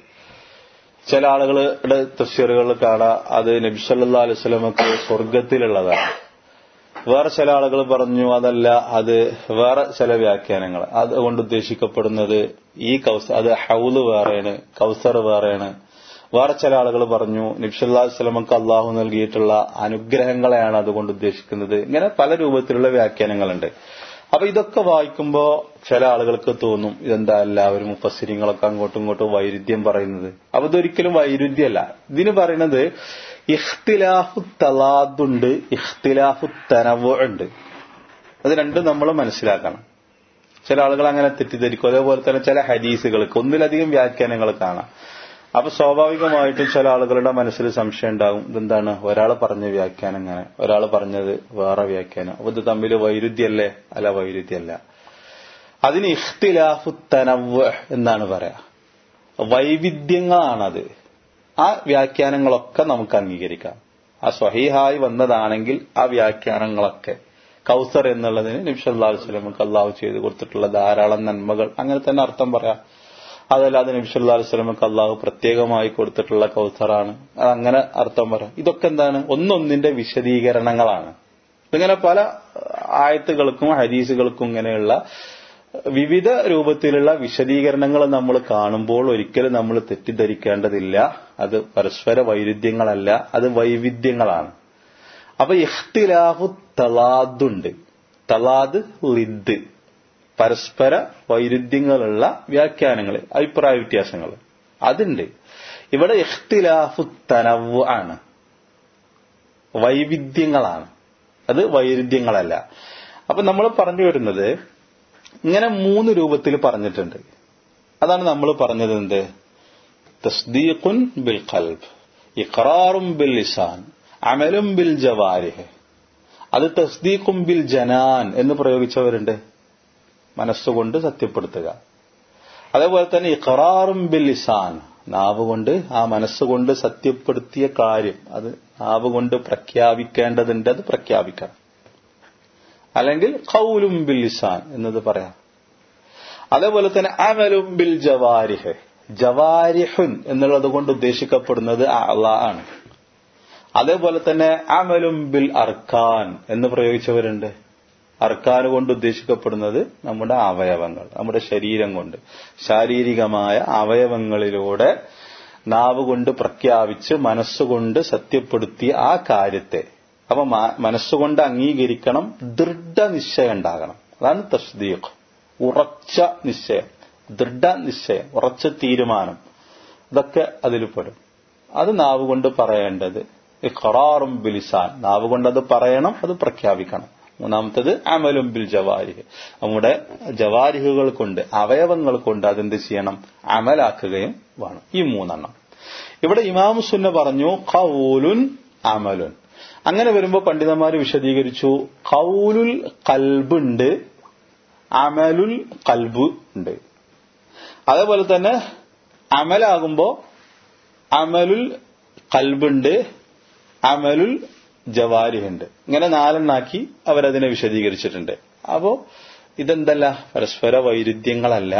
ചില ആളുകളുടെ തഫ്സീറുകൾ കാണാം അത് നബിസല്ലാ അലൈഹി സ്വലമക്ക് സ്വർഗത്തിലുള്ളതാണ് വേറെ ചില ആളുകൾ പറഞ്ഞു അതല്ല അത് വേറെ ചില വ്യാഖ്യാനങ്ങൾ അതുകൊണ്ട് ഉദ്ദേശിക്കപ്പെടുന്നത് ഈ കൗസർ അത് ഹൗല് വേറെയാണ് കൗസർ വേറെയാണ് വേറെ ചില ആളുകൾ പറഞ്ഞു നിബ്സല്ലാ സ്വലമക്ക് അള്ളാഹു നൽകിയിട്ടുള്ള അനുഗ്രഹങ്ങളെയാണ് അതുകൊണ്ട് ഉദ്ദേശിക്കുന്നത് ഇങ്ങനെ പല രൂപത്തിലുള്ള വ്യാഖ്യാനങ്ങളുണ്ട് അപ്പൊ ഇതൊക്കെ വായിക്കുമ്പോ ചില ആളുകൾക്ക് തോന്നും ഇതെന്താ എല്ലാവരും മുപ്പസിരിങ്ങളൊക്കെ അങ്ങോട്ടും ഇങ്ങോട്ടും വൈരുദ്ധ്യം പറയുന്നത് അപ്പൊ ഇതൊരിക്കലും വൈരുദ്ധ്യമല്ല ഇതിന് പറയുന്നത് ഇഖ്തിലാഫു തലാദുണ്ട് ഇഖ്തിലാഫു തനവ് ഉണ്ട് അത് രണ്ടും നമ്മൾ മനസ്സിലാക്കണം ചില ആളുകൾ അങ്ങനെ തെറ്റിദ്ധരിക്കും അതേപോലെ തന്നെ ചില ഹദീസുകൾക്ക് ഒന്നിലധികം വ്യാഖ്യാനങ്ങൾ കാണാം അപ്പൊ സ്വാഭാവികമായിട്ടും ചില ആളുകളുടെ മനസ്സിൽ സംശയം ഉണ്ടാകും ഇതെന്താണ് ഒരാൾ പറഞ്ഞ വ്യാഖ്യാനം അങ്ങനെ ഒരാൾ പറഞ്ഞത് വേറെ വ്യാഖ്യാനം അപ്പൊ ഇത് തമ്മിൽ വൈരുദ്ധ്യല്ലേ അല്ല വൈരുദ്ധ്യമല്ല അതിന് ഇഖ്തിലാഫു തനവ് എന്നാണ് പറയാ വൈവിധ്യങ്ങളാണത് ആ വ്യാഖ്യാനങ്ങളൊക്കെ നമുക്ക് അംഗീകരിക്കാം ആ സ്വഹീഹായി വന്നതാണെങ്കിൽ ആ വ്യാഖ്യാനങ്ങളൊക്കെ കൗസർ എന്നുള്ളതിന് നിബ്സല്ലാ വസ്ലമക്ക് അള്ളാഹു ചെയ്തു കൊടുത്തിട്ടുള്ള ധാരാളം നന്മകൾ അങ്ങനെ തന്നെ അർത്ഥം പറയാം അതല്ലാതെ നബിസല്ലാ വസ്ലമക്ക് അള്ളാഹു പ്രത്യേകമായി കൊടുത്തിട്ടുള്ള കൗസറാണ് അങ്ങനെ അർത്ഥം പറയാം ഇതൊക്കെ എന്താണ് ഒന്നൊന്നിന്റെ വിശദീകരണങ്ങളാണ് ഇങ്ങനെ പല ആയത്തുകൾക്കും ഹദീസുകൾക്കും ഇങ്ങനെയുള്ള വിവിധ രൂപത്തിലുള്ള വിശദീകരണങ്ങൾ നമ്മൾ കാണുമ്പോൾ ഒരിക്കലും നമ്മൾ തെറ്റിദ്ധരിക്കേണ്ടതില്ല അത് പരസ്പര വൈരുദ്ധ്യങ്ങളല്ല അത് വൈവിധ്യങ്ങളാണ് അപ്പൊ ഇഖ്തിലാഫു തലാദുണ്ട് തലാദ് ലിദ് പരസ്പര വൈരുദ്ധ്യങ്ങളുള്ള വ്യാഖ്യാനങ്ങൾ അഭിപ്രായ വ്യത്യാസങ്ങൾ അതുണ്ട് ഇവിടെ ഇഖ്തിലാഫു തനവ് ആണ് വൈവിധ്യങ്ങളാണ് അത് വൈരുദ്ധ്യങ്ങളല്ല അപ്പൊ നമ്മൾ പറഞ്ഞു വരുന്നത് ഇങ്ങനെ മൂന്ന് രൂപത്തിൽ പറഞ്ഞിട്ടുണ്ട് അതാണ് നമ്മൾ പറഞ്ഞത് എന്ത് തസ്ദീഖുൻ ബിൽ ഖൽബ് ഇഖ്റാറും ബിൽ ലിസാൻ അമലും ബിൽ ജവാരിഹ് അത് തസ്ദീഖും ബിൽ ജനാൻ എന്ന് പ്രയോഗിച്ചവരുണ്ട് മനസ്സുകൊണ്ട് സത്യപ്പെടുത്തുക അതേപോലെ തന്നെ ഇഖറാറും ബിൽ ലിസാൻ നാവ് കൊണ്ട് ആ മനസ്സുകൊണ്ട് സത്യപ്പെടുത്തിയ കാര്യം അത് നാവ് കൊണ്ട് പ്രഖ്യാപിക്കേണ്ടതുണ്ട് അത് പ്രഖ്യാപിക്കണം അല്ലെങ്കിൽ കൗലും ബിൽ ലിസാൻ എന്നത് പറയാം അതേപോലെ തന്നെ അമലും ബിൽ ജവാരിഹ് ജവാരിഹുൻ എന്നുള്ളത് കൊണ്ട് ഉദ്ദേശിക്കപ്പെടുന്നത് അള്ളാ ആണ് അതേപോലെ തന്നെ അമലും ബിൽ അർക്കാൻ എന്ന് പ്രയോഗിച്ചവരുണ്ട് അർക്കാൻ കൊണ്ട് ഉദ്ദേശിക്കപ്പെടുന്നത് നമ്മുടെ അവയവങ്ങൾ നമ്മുടെ ശരീരം കൊണ്ട് ശാരീരികമായ അവയവങ്ങളിലൂടെ നാവ് കൊണ്ട് പ്രഖ്യാപിച്ച് മനസ്സുകൊണ്ട് സത്യപ്പെടുത്തിയ ആ കാര്യത്തെ അപ്പൊ മനസ്സുകൊണ്ട് അംഗീകരിക്കണം ദൃഢനിശ്ചയം ഉണ്ടാകണം അതാണ് തസ്ദീഖ് ഉറച്ച നിശ്ചയം ദൃഢനിശ്ചയം ഉറച്ച തീരുമാനം ഇതൊക്കെ അതിൽ പെടും അത് നാവ് കൊണ്ട് പറയേണ്ടത് ഖറാറും ബിലിസാൻ നാവ് കൊണ്ട് അത് പറയണം അത് പ്രഖ്യാപിക്കണം മൂന്നാമത്തത് അമലും ബിൽ ജവാരിഹ് നമ്മുടെ ജവാരിഹുകൾ കൊണ്ട് അവയവങ്ങൾ കൊണ്ട് അതെന്ത് ചെയ്യണം അമലാക്കുകയും വേണം ഈ മൂന്നെണ്ണം ഇവിടെ ഇമാമു സുന്ന പറഞ്ഞു ഖൗലുൻ അമലുൻ അങ്ങനെ വരുമ്പോൾ പണ്ഡിതന്മാർ വിശദീകരിച്ചു കൗലുൽ കൽബുണ്ട് അമലുൽ കൽബ് ഉണ്ട് അതേപോലെ തന്നെ അമലാകുമ്പോ അമലുൽ കൽബുണ്ട് അമലുൽ ജവാരിഹുണ്ട് ഇങ്ങനെ നാലെണ്ണാക്കി അവരതിനെ വിശദീകരിച്ചിട്ടുണ്ട് അപ്പോ ഇതെന്തല്ല പരസ്പര വൈരുദ്ധ്യങ്ങളല്ല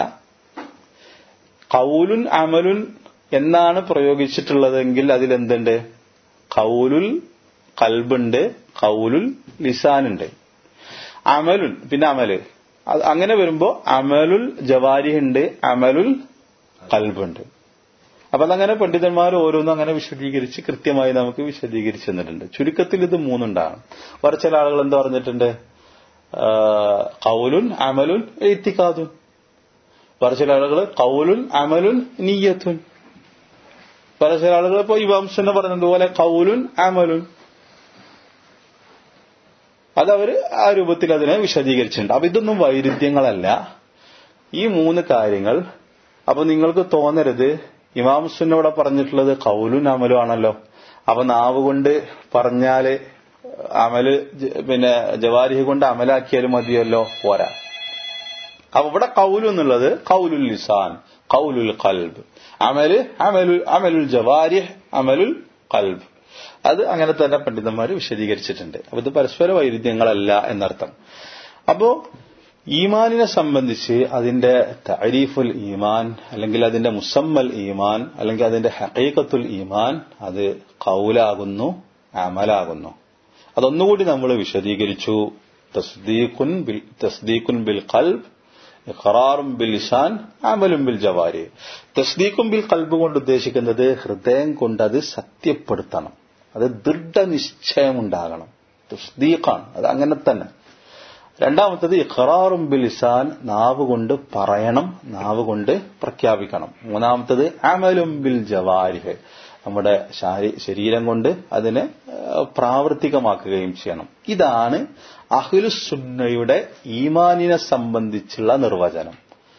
കൗലുൻ അമലുൻ എന്നാണ് പ്രയോഗിച്ചിട്ടുള്ളതെങ്കിൽ അതിലെന്തുണ്ട് കൗലുൽ കൽബുണ്ട് കൗലുൽ ലിസാനുണ്ട് അമലുൻ പിന്നെ അമല് അത് അങ്ങനെ വരുമ്പോ അമലുൽ ജവാരിഹുണ്ട് അമലുൽ കൽബുണ്ട് അപ്പൊ അതങ്ങനെ പണ്ഡിതന്മാർ ഓരോന്നും അങ്ങനെ വിശദീകരിച്ച് കൃത്യമായി നമുക്ക് വിശദീകരിച്ചു തന്നിട്ടുണ്ട് ചുരുക്കത്തിൽ ഇത് മൂന്നുണ്ടാണ് വേറെ ചില ആളുകൾ എന്താ പറഞ്ഞിട്ടുണ്ട് കൗലുൻ അമലുൻ എത്തിക്കാതുൻ വേറെ ചില ആളുകൾ കൗലുൻ അമലുൻ നീയത്തുൻ വേറെ ചില ആളുകൾ ഇപ്പൊ ഇമാം സുന്ന പറഞ്ഞതുപോലെ കൗലുൻ അമലുൻ അതവര് ആ രൂപത്തിൽ അതിനെ വിശദീകരിച്ചിട്ടുണ്ട് അപ്പൊ ഇതൊന്നും വൈരുദ്ധ്യങ്ങളല്ല ഈ മൂന്ന് കാര്യങ്ങൾ അപ്പൊ നിങ്ങൾക്ക് തോന്നരുത് ഇമാം സുന്നവിടെ പറഞ്ഞിട്ടുള്ളത് കൗലുൻ അമലും ആണല്ലോ അപ്പൊ നാവ് കൊണ്ട് പറഞ്ഞാല് അമല് പിന്നെ ജവാരിഹി കൊണ്ട് അമലാക്കിയാലും മതിയല്ലോ പോരാ അപ്പൊ ഇവിടെ കൗലു എന്നുള്ളത് കൗലുൽ ലിസാൻ കൗലുൽ കൽബ് അമല് അമലുൽ അമലുൽ ജവാരിഹ് അമലുൽ കൽബ് അത് അങ്ങനെ തന്നെ പണ്ഡിതന്മാർ വിശദീകരിച്ചിട്ടുണ്ട് അപ്പൊ ഇത് പരസ്പര വൈരുദ്ധ്യങ്ങളല്ല എന്നർത്ഥം അപ്പോ ഈമാനിനെ സംബന്ധിച്ച് അതിന്റെ താരീഫുൽ ഈമാൻ അല്ലെങ്കിൽ അതിന്റെ മുസമ്മൽ ഈമാൻ അല്ലെങ്കിൽ അതിന്റെ ഹക്കീക്കത്തുൽ ഈമാൻ അത് കൗലാകുന്നു അമലാകുന്നു അതൊന്നുകൂടി നമ്മൾ വിശദീകരിച്ചു തസ്ദീഖുൻ ബിൽ തസ്ദീഖുൻ ബിൽ കൽബ് ഇഖറാറും ബിൽ ലിസാൻ അമലും ബിൽ ജവാരി തസ്ദീഖും ബിൽ കൽബ് കൊണ്ട് ഉദ്ദേശിക്കുന്നത് ഹൃദയം കൊണ്ട് അത് സത്യപ്പെടുത്തണം അത് ദൃഢനിശ്ചയമുണ്ടാകണം തസ്ദീഖാണ് അത് അങ്ങനെ തന്നെ രണ്ടാമത്തത് ഇഖറാറും ബിൽ ലിസാൻ നാവ് കൊണ്ട് പറയണം നാവ് കൊണ്ട് പ്രഖ്യാപിക്കണം മൂന്നാമത്തത് അമലും ബിൽ ജവാരിഹ് നമ്മുടെ ശരീരം കൊണ്ട് അതിനെ പ്രാവർത്തികമാക്കുകയും ചെയ്യണം ഇതാണ് അഹ്ലുസുന്നയുടെ ഈമാനിനെ സംബന്ധിച്ചുള്ള നിർവചനം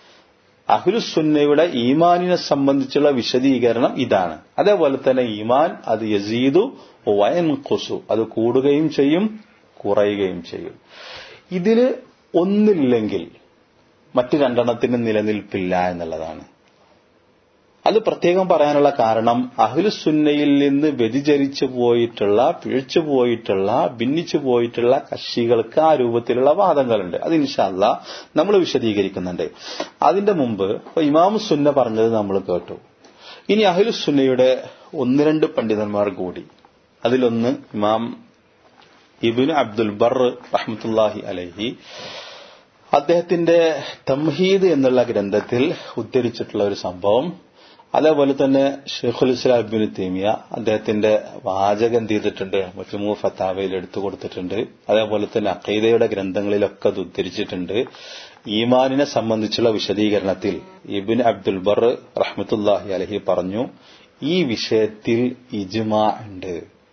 അഹ്ലുസുന്നയുടെ ഈമാനിനെ സംബന്ധിച്ചുള്ള വിശദീകരണം ഇതാണ് അതേപോലെ തന്നെ ഈമാൻ അത് യസീദു വയൻ കുസു അത് കൂടുകയും ചെയ്യും കുറയുകയും ചെയ്യും ഇതില് ഒന്നില്ലെങ്കിൽ മറ്റു രണ്ടെണ്ണത്തിന് നിലനിൽപ്പില്ല എന്നുള്ളതാണ് അത് പ്രത്യേകം പറയാനുള്ള കാരണം അഹ്ലുസുന്നയിൽ നിന്ന് വ്യതിചരിച്ചു പോയിട്ടുള്ള പിഴച്ചു പോയിട്ടുള്ള ഭിന്നിച്ചു പോയിട്ടുള്ള കക്ഷികൾക്ക് ആ രൂപത്തിലുള്ള വാദങ്ങളുണ്ട് അത് ഇൻഷാല്ല നമ്മൾ വിശദീകരിക്കുന്നുണ്ട് അതിന്റെ മുമ്പ് ഇമാം സുന്ന പറഞ്ഞത് നമ്മൾ കേട്ടു ഇനി അഹ്ലുസുന്നയുടെ ഒന്ന് രണ്ട് പണ്ഡിതന്മാർ കൂടി അതിലൊന്ന് ഇമാം ഇബിൻ അബ്ദുൽ ബർ റഹ്മത്തുല്ലാഹി അലഹി അദ്ദേഹത്തിന്റെ തംഹീദ് എന്നുള്ള ഗ്രന്ഥത്തിൽ ഉദ്ധരിച്ചിട്ടുള്ള ഒരു സംഭവം അതേപോലെ തന്നെ ഷെയ്ഖുൽ ഇസ്ലാം ഇബിൻ തേമിയ അദ്ദേഹത്തിന്റെ വാചകം എന്ത് ചെയ്തിട്ടുണ്ട് മുസ്ലിമു ഫത്താവയിൽ എടുത്തു കൊടുത്തിട്ടുണ്ട് അതേപോലെ തന്നെ അഖീദയുടെ ഗ്രന്ഥങ്ങളിലൊക്കെ അത് ഉദ്ധരിച്ചിട്ടുണ്ട് ഈമാനിനെ സംബന്ധിച്ചുള്ള വിശദീകരണത്തിൽ ഇബിൻ അബ്ദുൽ ബർ റഹ്മത്തുല്ലാഹി അലഹി പറഞ്ഞു ഈ വിഷയത്തിൽ ഇജ്മാ ഉണ്ട്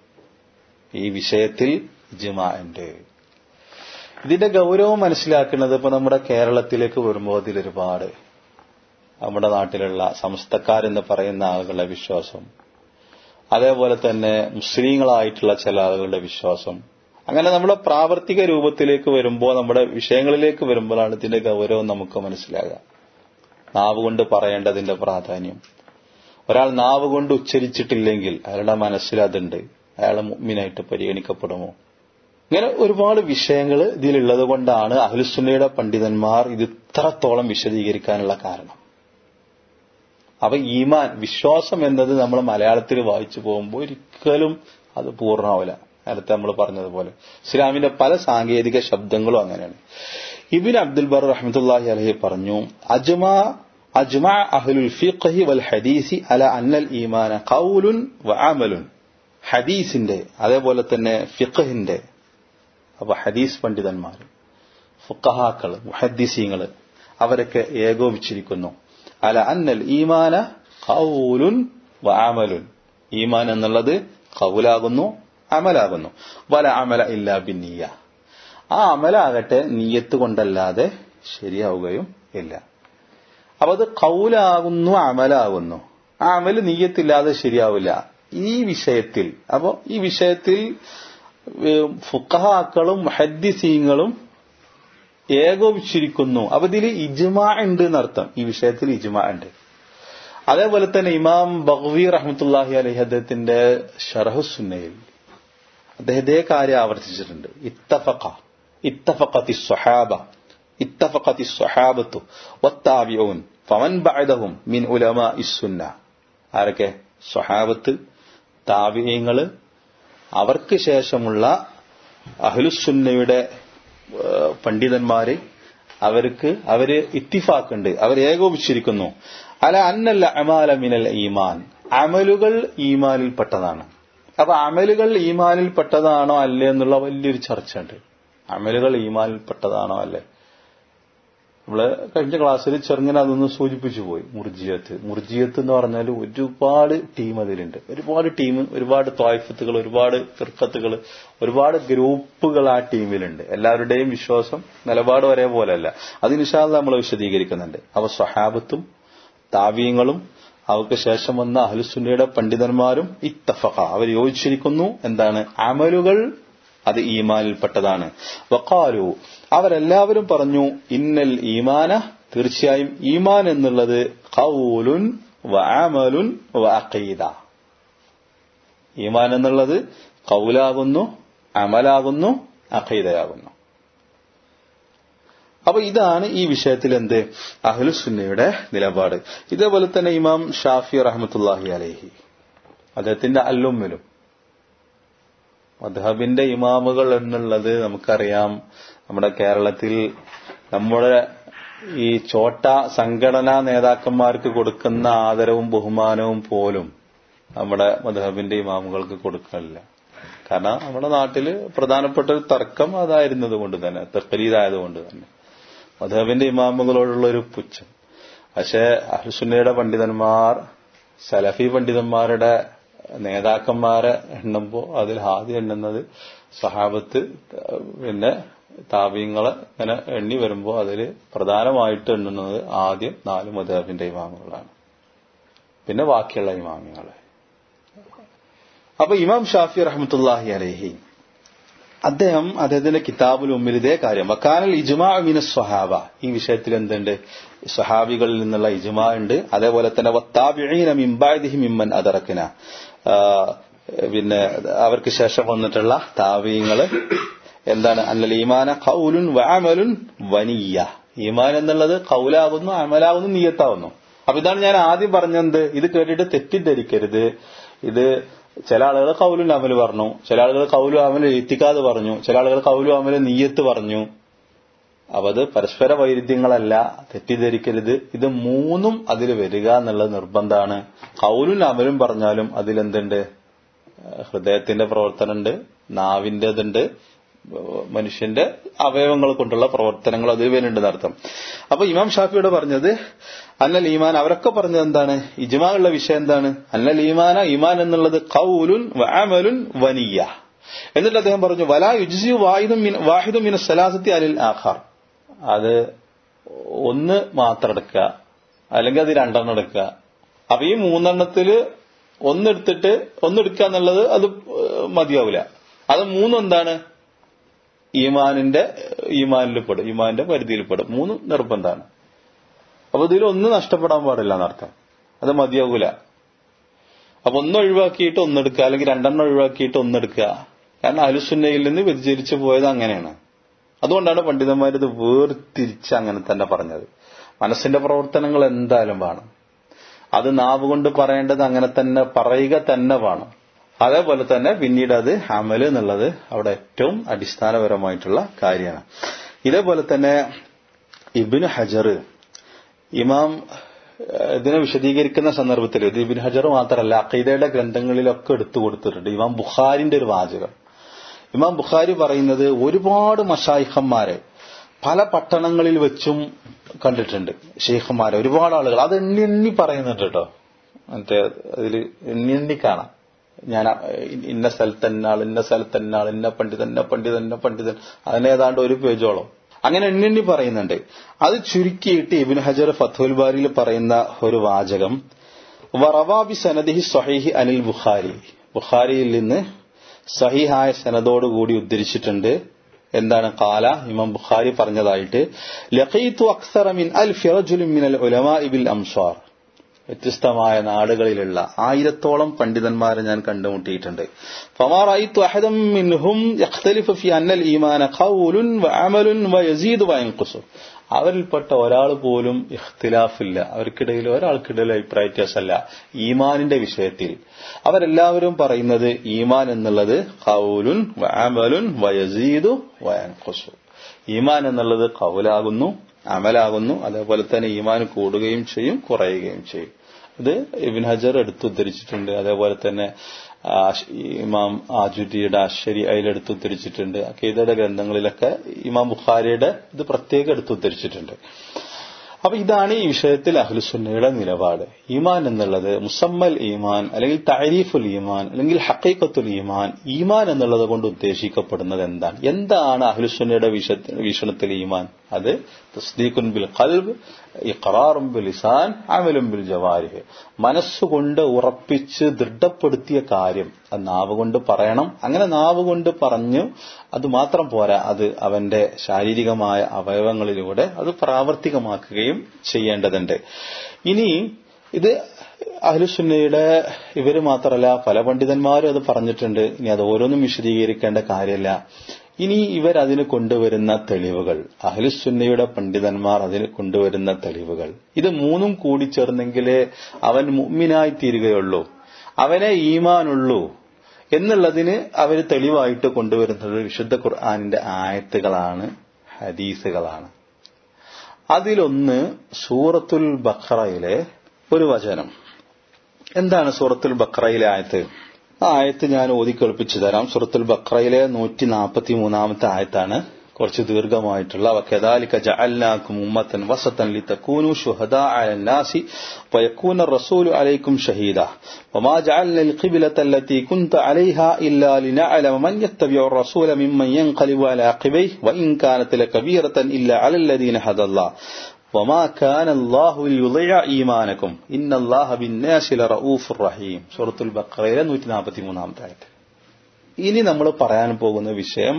ഈ വിഷയത്തിൽ ഇജ്മാ ഉണ്ട് ഇതിന്റെ ഗൗരവം മനസ്സിലാക്കുന്നത് ഇപ്പൊ നമ്മുടെ കേരളത്തിലേക്ക് വരുമ്പോൾ അതിലൊരുപാട് നമ്മുടെ നാട്ടിലുള്ള സമസ്തക്കാരെന്ന് പറയുന്ന ആളുകളുടെ വിശ്വാസം അതേപോലെ തന്നെ മുസ്ലിങ്ങളായിട്ടുള്ള ചില ആളുകളുടെ വിശ്വാസം അങ്ങനെ നമ്മുടെ പ്രാവർത്തിക രൂപത്തിലേക്ക് വരുമ്പോൾ നമ്മുടെ വിഷയങ്ങളിലേക്ക് വരുമ്പോഴാണ് ഇതിന്റെ ഗൗരവം നമുക്ക് മനസ്സിലാകുക നാവ് കൊണ്ട് പറയേണ്ടതിന്റെ പ്രാധാന്യം ഒരാൾ നാവ് കൊണ്ട് ഉച്ചരിച്ചിട്ടില്ലെങ്കിൽ അയാളുടെ മനസ്സിൽ അതുണ്ട് അയാളെ മുമ്മിനായിട്ട് പരിഗണിക്കപ്പെടുമോ ഇങ്ങനെ ഒരുപാട് വിഷയങ്ങൾ ഇതിലുള്ളത് കൊണ്ടാണ് അഹ്ലുസുന്നയുടെ പണ്ഡിതന്മാർ ഇത് ഇത്രത്തോളം വിശദീകരിക്കാനുള്ള കാരണം അപ്പൊ ഈമാൻ വിശ്വാസം എന്നത് നമ്മൾ മലയാളത്തിൽ വായിച്ചു പോകുമ്പോൾ ഒരിക്കലും അത് പൂർണ്ണമാവില്ല നേരത്തെ നമ്മൾ പറഞ്ഞതുപോലെ ഇസ്ലാമിന്റെ പല സാങ്കേതിക ശബ്ദങ്ങളും അങ്ങനെയാണ് ഇബിൻ അബ്ദുൽ ബർ റഹ്മത്തുല്ലാഹി അലഹി പറഞ്ഞു അജ്മാ അജ്മാ അഹ്ലുൽ ഫിഖ്ഹി വൽ ഹദീസി അല അന്നൽ ഈമാന ഖൗലുൻ വ അമലുൻ ഹദീസിന്റെ അതേപോലെ തന്നെ ഫിഖഹിന്റെ അപ്പൊ ഹദീസ് പണ്ഡിതന്മാർ ഫുക്കഹാക്കള് മുഹദ്ദീസീങ്ങള് അവരൊക്കെ ഏകോപിച്ചിരിക്കുന്നു അല അന്നൽ ഈമാന ഖൗലുൻ വ അമലുൻ ഈമാൻ എന്നുള്ളത് ഖൗലാകുന്നു അമലാകുന്നു വല അമല ഇല്ലാ ബിന്നിയ ആ അമലാകട്ടെ നീയത്ത് കൊണ്ടല്ലാതെ ശരിയാവുകയും ഇല്ല അപ്പൊ അത് കൗലാകുന്നു അമലാകുന്നു ആ അമല് നീയത്തില്ലാതെ ശരിയാവില്ല ഈ വിഷയത്തിൽ അപ്പോ ഈ വിഷയത്തിൽ ഫുക്കഹാക്കളും ഹദ്ദിസീങ്ങളും ഏകോപിച്ചിരിക്കുന്നു അപ്പൊ ഇതിൽ ഇജ്മാ ഉണ്ട് എന്നർത്ഥം ഈ വിഷയത്തിൽ ഇജ്മാ ഉണ്ട് അതേപോലെ തന്നെ ഇമാം ബഹ്വി റഹ്മത്തുല്ലാഹി അലഹി അദ്ദേഹത്തിന്റെ ഷറഹുസുന്നയിൽ അദ്ദേഹം ഇതേ കാര്യം ആവർത്തിച്ചിട്ടുണ്ട് ഇത്തഫഖ ഇത്തഫഖത്തി സ്വഹാബ ഇത്തഫഖത്തി സ്വഹാബത്തു വത്താബിഊൻ ഫമൻ ബഅദഹും മിൻ ഉലമാ ഇസ്സുന്ന ആരൊക്കെ സ്വഹാബത്ത് താബിയങ്ങള് അവർക്ക് ശേഷമുള്ള അഹ്ലുസുന്നയുടെ ഏഹ്, പണ്ഡിതന്മാര് അവർക്ക് അവര് ഇത്തിഫാക്കുണ്ട് അവർ ഏകോപിച്ചിരിക്കുന്നു അല അന്നല്ല അമാല മിനൽ ഈമാൻ അമലുകൾ ഈമാനിൽപ്പെട്ടതാണ് അപ്പൊ അമലുകൾ ഈമാനിൽപ്പെട്ടതാണോ അല്ലേ എന്നുള്ള വലിയൊരു ചർച്ച ഉണ്ട് അമലുകൾ ഈമാനിൽപ്പെട്ടതാണോ അല്ലേ നമ്മള് കഴിഞ്ഞ ക്ലാസ്സിൽ ചെറുങ്ങനെ അതൊന്ന് സൂചിപ്പിച്ചു പോയി മുർജിയത്ത് മുർജിയത്ത് എന്ന് പറഞ്ഞാൽ ഒരുപാട് ടീം അതിലുണ്ട് ഒരുപാട് ടീം ഒരുപാട് ത്വായ്ഫത്തുകൾ ഒരുപാട് ഫിർക്കത്തുകൾ ഒരുപാട് ഗ്രൂപ്പുകൾ ആ ടീമിലുണ്ട് എല്ലാവരുടെയും വിശ്വാസം നിലപാട് ഒരേപോലെയല്ല അത് നിഷാദ് നമ്മൾ വിശദീകരിക്കുന്നുണ്ട് അവ സ്വഹാബത്തും താവീയങ്ങളും അവർക്ക് ശേഷം വന്ന അഹ്ലുസുന്നയുടെ പണ്ഡിതന്മാരും ഇത്തഫഖ അവർ യോജിച്ചിരിക്കുന്നു എന്താണ് അമലുകൾ അത് ഈമാനിൽപ്പെട്ടതാണ് വക്കാലു അവരെല്ലാവരും പറഞ്ഞു ഇന്നൽ ഈമാന തീർച്ചയായും ഈമാൻ എന്നുള്ളത് കൗലുൻ വഅമലുൻ വഅഖീദ ഈമാൻ എന്നുള്ളത് കൗലാകുന്നു അമലാകുന്നു അഖീദയാകുന്നു അപ്പൊ ഇതാണ് ഈ വിഷയത്തിൽ എന്ത് അഹ്ലുസുന്നയുടെ നിലപാട് ഇതേപോലെ തന്നെ ഇമാം ഷാഫി റഹ്മത്തുല്ലാഹി അലൈഹി അദ്ദേഹത്തിന്റെ അല്ലുമ്മിലും മദ്ഹബിന്റെ ഇമാമുകൾ എന്നുള്ളത് നമുക്കറിയാം നമ്മുടെ കേരളത്തിൽ നമ്മുടെ ഈ ചോട്ട സംഘടനാ നേതാക്കന്മാർക്ക് കൊടുക്കുന്ന ആദരവും ബഹുമാനവും പോലും നമ്മുടെ മദ്ഹബിന്റെ ഇമാമുകൾക്ക് കൊടുക്കണില്ല കാരണം നമ്മുടെ നാട്ടിൽ പ്രധാനപ്പെട്ട ഒരു തർക്കം അതായിരുന്നത് കൊണ്ട് തന്നെ തെക്കലീതായതുകൊണ്ട് തന്നെ മധബിന്റെ ഇമാമുകളോടുള്ള ഒരു പുച്ഛം പക്ഷേ അഹ്സുന്നയുടെ പണ്ഡിതന്മാർ സലഫി പണ്ഡിതന്മാരുടെ നേതാക്കന്മാരെ എണ്ണുമ്പോൾ അതിൽ ആദ്യം എണ്ണുന്നത് സഹാബത്ത് പിന്നെ താപീയങ്ങളെ ഇങ്ങനെ എണ്ണി വരുമ്പോൾ അതിൽ പ്രധാനമായിട്ട് എണ്ണുന്നത് ആദ്യം നാല് മധബിന്റെ ഇമാമുകളാണ് പിന്നെ ബാക്കിയുള്ള ഇമാമിങ്ങളെ അപ്പൊ ഇമാം ഷാഫി റഹ്മത്തുല്ലാഹി അലഹി അദ്ദേഹം അദ്ദേഹത്തിന്റെ കിതാബുൽ ഉമ്മിൽ ഇതേ കാര്യം വക്കാനൽ ഇജ്മാ മിന സ്വഹാബ ഈ വിഷയത്തിൽ എന്തുണ്ട് സ്വഹാബികളിൽ നിന്നുള്ള ഇജ്മാ ഉണ്ട് അതേപോലെ തന്നെ വത്താബിഈന മിംബാദിഹി മിമ്മൻ അതറക്കിന പിന്നെ അവർക്ക് ശേഷം വന്നിട്ടുള്ള താവീങ്ങള് എന്താണ് അല്ലൽ ഈമാന ഖൗലുൻ വഅമലുൻ വനിയ ഈമാൻ എന്നുള്ളത് കൗലാകുന്നു അമലാകുന്നു നീയത്താവുന്നു അപ്പൊ ഇതാണ് ഞാൻ ആദ്യം പറഞ്ഞത് ഇത് കേട്ടിട്ട് തെറ്റിദ്ധരിക്കരുത് ഇത് ചില ആളുകൾ കൗലും അമല് പറഞ്ഞു ചില ആളുകൾ കൗലും അമല് എത്തിക്കാതെ പറഞ്ഞു ചില ആളുകൾ കൗലും അമല് നീയത്ത് പറഞ്ഞു അപ്പൊ അത് പരസ്പര വൈരുദ്ധ്യങ്ങളല്ല തെറ്റിദ്ധരിക്കരുത് ഇത് മൂന്നും അതിൽ വരിക എന്നുള്ളത് നിർബന്ധമാണ് കൗലും അമലും പറഞ്ഞാലും അതിലെന്തുണ്ട് ഹൃദയത്തിന്റെ പ്രവർത്തനമുണ്ട് നാവിന്റേതുണ്ട് മനുഷ്യന്റെ അവയവങ്ങൾ കൊണ്ടുള്ള പ്രവർത്തനങ്ങൾ അതിൽ വരുന്നുണ്ടെന്ന് അർത്ഥം അപ്പൊ ഇമാം ഷാഫിയോട് പറഞ്ഞത് അന്നൽ ഈമാൻ അവരൊക്കെ പറഞ്ഞത് എന്താണ് ഇജ്മാ ഉള്ള വിഷയം എന്താണ് അന്നൽ ഈമാന ഈമാൻ എന്നുള്ളത് കൗലുൻ വഅമലുൻ വനിയ എന്നിട്ട് അദ്ദേഹം പറഞ്ഞു വലാ യുജ്സി വാഹിദും വാഹിദും മിന സലാസത്തി അലിൽ ആഖാർ അത് ഒന്ന് മാത്രം എടുക്കുക അല്ലെങ്കിൽ അത് രണ്ടെണ്ണം എടുക്കുക അപ്പൊ ഈ മൂന്നെണ്ണത്തില് ഒന്നെടുത്തിട്ട് ഒന്നെടുക്കുക എന്നുള്ളത് അത് മതിയാവില്ല അത് മൂന്നെന്താണ് ഈമാനിന്റെ ഈമാനിൽ പെടും ഈമാനിന്റെ പരിധിയിൽ പെടും മൂന്ന് നിർബന്ധമാണ് അപ്പൊ ഇതിൽ ഒന്ന് നഷ്ടപ്പെടാൻ പാടില്ല എന്നർത്ഥം അത് മതിയാകൂല അപ്പൊ ഒന്ന് ഒഴിവാക്കിയിട്ട് ഒന്നെടുക്കുക അല്ലെങ്കിൽ രണ്ടെണ്ണം ഒഴിവാക്കിയിട്ട് ഒന്നെടുക്കുക കാരണം അലുസുന്നയിൽ നിന്ന് വ്യതിചരിച്ചു പോയത് അങ്ങനെയാണ് അതുകൊണ്ടാണ് പണ്ഡിതന്മാർ ഇത് വേർതിരിച്ച് അങ്ങനെ തന്നെ പറഞ്ഞത് മനസ്സിന്റെ പ്രവർത്തനങ്ങൾ എന്തായാലും വേണം അത് നാവ് കൊണ്ട് പറയേണ്ടത് അങ്ങനെ തന്നെ പറയുക തന്നെ വേണം അതേപോലെ തന്നെ പിന്നീട് അത് അമല് എന്നുള്ളത് അവിടെ ഏറ്റവും അടിസ്ഥാനപരമായിട്ടുള്ള കാര്യമാണ് ഇതേപോലെ തന്നെ ഇബിന് ഹജർ ഇമാം ഇതിനെ വിശദീകരിക്കുന്ന സന്ദർഭത്തിൽ ഇത് ഇബിൻ ഹജർ മാത്രമല്ല അഖീദയുടെ ഗ്രന്ഥങ്ങളിലൊക്കെ എടുത്തു കൊടുത്തിട്ടുണ്ട് ഇമാം ബുഖാരിന്റെ ഒരു വാചകം ഇമാം ബുഖാരി പറയുന്നത് ഒരുപാട് മഷായിഖന്മാരെ പല പട്ടണങ്ങളിൽ വെച്ചും കണ്ടിട്ടുണ്ട് ഷെയ്ഖന്മാരെ ഒരുപാട് ആളുകൾ അത് എണ്ണി എണ്ണി പറയുന്നുണ്ട് കേട്ടോ മറ്റേ അതിൽ എണ്ണി എണ്ണി കാണാം ഞാൻ ഇന്ന സ്ഥലത്ത് എന്നാൾ ഇന്ന സ്ഥലത്ത് എന്നാൾ ഇന്ന പണ്ഡിതൻ ഇന്ന പണ്ഡിതൻ ഇന്ന പണ്ഡിതൻ അതിനേതാണ്ട് ഒരു പേജോളം അങ്ങനെ എണ്ണെണ്ണി പറയുന്നുണ്ട് അത് ചുരുക്കിയിട്ട് ഇബിൻ ഹജർ ഫത്തുൽ ബാരിയിൽ പറയുന്ന ഒരു വാചകം വറവാബി സനദിഹി സഹീഹി അനിൽ ബുഖാരി ബുഖാരിയിൽ നിന്ന് സഹിഹായ സനദോടുകൂടി ഉദ്ധരിച്ചിട്ടുണ്ട് എന്താണ് കാല ഇമാം ബുഖാരി പറഞ്ഞതായിട്ട് ലഖീത്തു അക്സറ മിൻ അൽ ഫിറജുലിൻ മിനൽ ഉലമാ ഇബിൽ അംസ്വാർ വ്യത്യസ്തമായ നാടുകളിലുള്ള ആയിരത്തോളം പണ്ഡിതന്മാരെ ഞാൻ കണ്ടുമുട്ടിയിട്ടുണ്ട് ഫമാറായിത്തു അഹദം മിൻഹും യഖ്തലിഫു ഫി അന്നൽ ഈമാന ഖൗലുൻ വഅമലുൻ വയസീദു വയൻഖുസു അവരിൽപ്പെട്ട ഒരാൾ പോലും ഇഖ്തിലാഫില്ല അവർക്കിടയിൽ ഒരാൾക്കിടയിൽ അഭിപ്രായ വ്യത്യാസമല്ല ഈമാനിന്റെ വിഷയത്തിൽ അവരെല്ലാവരും പറയുന്നത് ഈമാൻ എന്നുള്ളത് ഖൗലുൻ വഅമലുൻ വയസീദു വയൻഖുസു ഈമാൻ എന്നുള്ളത് കൗലാകുന്നു അമലാകുന്നു അതേപോലെ തന്നെ ഈമാൻ കൂടുകയും ചെയ്യും കുറയുകയും ചെയ്യും ഇത് ഇബിൻ ഹജർ എടുത്തുദ്ധരിച്ചിട്ടുണ്ട് അതേപോലെ തന്നെ ഇമാം ആജുദിയുടെ അശ്വരി അതിലെടുത്ത് ഉദ്ധരിച്ചിട്ടുണ്ട് അക്കീദയുടെ ഗ്രന്ഥങ്ങളിലൊക്കെ ഇമാം ബുഖാരിയുടെ ഇത് പ്രത്യേകം എടുത്തുദ്ധരിച്ചിട്ടുണ്ട് അപ്പൊ ഇതാണ് ഈ വിഷയത്തിൽ അഹ്ലുസുന്നയുടെ നിലപാട് ഈമാൻ എന്നുള്ളത് മുസമ്മൽ ഈമാൻ അല്ലെങ്കിൽ താരീഫുൽ ഈമാൻ അല്ലെങ്കിൽ ഹക്കൈക്കത്തുൽ ഈമാൻ ഈമാൻ എന്നുള്ളത് കൊണ്ട് ഉദ്ദേശിക്കപ്പെടുന്നത് എന്താണ് എന്താണ് അഹ്ലുസുന്നയുടെ വീക്ഷണത്തിൽ ഈമാൻ അത് തസ്ദീഖുൻ ബിൽ ഖൽബ് ഇഖറാറും ബിൽ ലിസാൻ അമലും ബിൽ ജവാരിഹ് മനസ്സുകൊണ്ട് ഉറപ്പിച്ച് ദൃഢപ്പെടുത്തിയ കാര്യം അത് നാവ് കൊണ്ട് പറയണം അങ്ങനെ നാവ് കൊണ്ട് പറഞ്ഞു അത് മാത്രം പോരാ അത് അവന്റെ ശാരീരികമായ അവയവങ്ങളിലൂടെ അത് പ്രാവർത്തികമാക്കുകയും ചെയ്യേണ്ടതുണ്ട് ഇനി ഇത് അഹ്ലുസുന്നയുടെ ഇവര് മാത്രമല്ല പല പണ്ഡിതന്മാരും അത് പറഞ്ഞിട്ടുണ്ട് ഇനി അത് ഓരോന്നും വിശദീകരിക്കേണ്ട കാര്യമല്ല ഇനി ഇവർ അതിന് കൊണ്ടുവരുന്ന തെളിവുകൾ അഹ്ലുസുന്നയുടെ പണ്ഡിതന്മാർ അതിന് കൊണ്ടുവരുന്ന തെളിവുകൾ ഇത് മൂന്നും കൂടി ചേർന്നെങ്കിലേ അവൻ മുമ്മിനായി തീരുകയുള്ളൂ അവനെ ഈമാനുള്ളൂ എന്നുള്ളതിന് അവർ തെളിവായിട്ട് കൊണ്ടുവരുന്നത് വിശുദ്ധ ഖുർആാനിന്റെ ആയത്തുകളാണ് ഹദീസുകളാണ് അതിലൊന്ന് സൂറത്തുൽ ബഖറയിലെ ഒരു വചനം എന്താണ് സൂറത്തുൽ ബഖറയിലെ ആയത്ത് ആ ആയത്ത് ഞാൻ ഓതി കേൾപ്പിച്ചു തരാം സൂറത്തുൽ ബഖറയിലെ നൂറ്റി നാൽപ്പത്തി മൂന്നാമത്തെ ആയത്താണ് കുറച്ച് ദീർഘമായിട്ടുള്ള വക്കദാലിക ജഅൽനാക്കും ഉമ്മത്തൻ വസത്തൻ ലിതകൂനു ശുഹദാ അലന്നാസി വയകൂന الرسول عليكم شهيدا وما جعلنا القبلة التي كنت عليها إلا لنعلم من يتبع الرسول ممن ينقلب على عقبيه وإن كانت لكبيرة إلا على الذين هدى الله وما كان الله ليضيع إيمانكم إن الله بالناس لرؤوف رحيم سورة البقرة 143 ആയത്ത് ഇനി നമ്മൾ പറയാൻ പോകുന്ന വിഷയം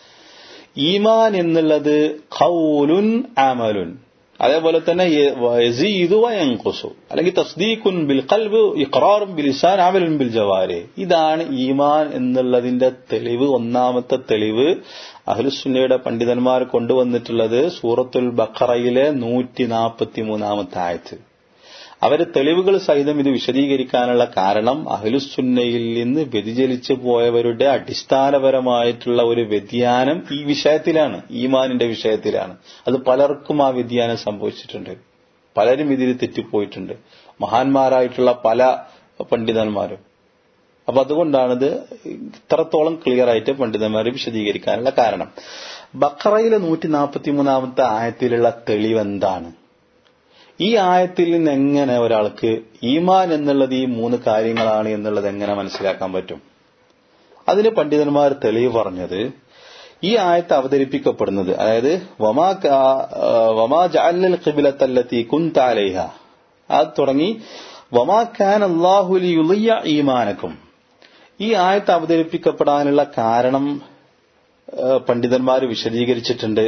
ഈമാൻ എന്നുള്ളത് ഖൗലുൻ അമലുൻ അതേപോലെ തന്നെ യസീദു വയൻഖുസു അല്ലെങ്കിൽ തസ്ദീഖുൻ ബിൽ ഖൽബ് ഇഖ്റാറും ബിൽ ലിസാൻ അമലുൻ ബിൽ ജവാരി ഇതാണ് ഈമാൻ എന്നുള്ളതിന്റെ തെളിവ് ഒന്നാമത്തെ തെളിവ് അഹ്ലുസുന്നയുടെ പണ്ഡിതന്മാർ കൊണ്ടുവന്നിട്ടുള്ളത് സൂറത്തുൽ ബഖറയിലെ നൂറ്റി നാൽപ്പത്തി മൂന്നാമത്തെ ആയത്ത് അവര് തെളിവുകൾ സഹിതം ഇത് വിശദീകരിക്കാനുള്ള കാരണം അഹ്ലുസുന്നയിൽ നിന്ന് വ്യതിചലിച്ചു പോയവരുടെ അടിസ്ഥാനപരമായിട്ടുള്ള ഒരു വ്യതിയാനം ഈ വിഷയത്തിലാണ് ഈമാനിന്റെ വിഷയത്തിലാണ് അത് പലർക്കും ആ വ്യതിയാനം സംഭവിച്ചിട്ടുണ്ട് പലരും ഇതിൽ തെറ്റിപ്പോയിട്ടുണ്ട് മഹാന്മാരായിട്ടുള്ള പല പണ്ഡിതന്മാരും അപ്പൊ അതുകൊണ്ടാണിത് ഇത്രത്തോളം ക്ലിയർ ആയിട്ട് പണ്ഡിതന്മാർ വിശദീകരിക്കാനുള്ള കാരണം ബക്കറയിലെ നൂറ്റി നാൽപ്പത്തി മൂന്നാമത്തെ ആയത്തിലുള്ള തെളിവ് എന്താണ് ഈ ആയത്തിൽ നിന്ന് എങ്ങനെ ഒരാൾക്ക് ഈമാൻ എന്നുള്ളത് ഈ മൂന്ന് കാര്യങ്ങളാണ് എന്നുള്ളത് എങ്ങനെ മനസ്സിലാക്കാൻ പറ്റും അതിന് പണ്ഡിതന്മാർ തെളിവ് പറഞ്ഞത് ഈ ആയത്ത് അവതരിപ്പിക്കപ്പെടുന്നത് അതായത് വമാ വമാ ജഅല്ലൽ ഖിബ്ലത്തല്ലത്തി കുൻത അത് തുടങ്ങി വമാ കാൻ അല്ലാഹു ലിയുളിയ ഈമാനക്കും ഈ ആയത്ത് അവതരിപ്പിക്കപ്പെടാനുള്ള കാരണം പണ്ഡിതന്മാർ വിശദീകരിച്ചിട്ടുണ്ട്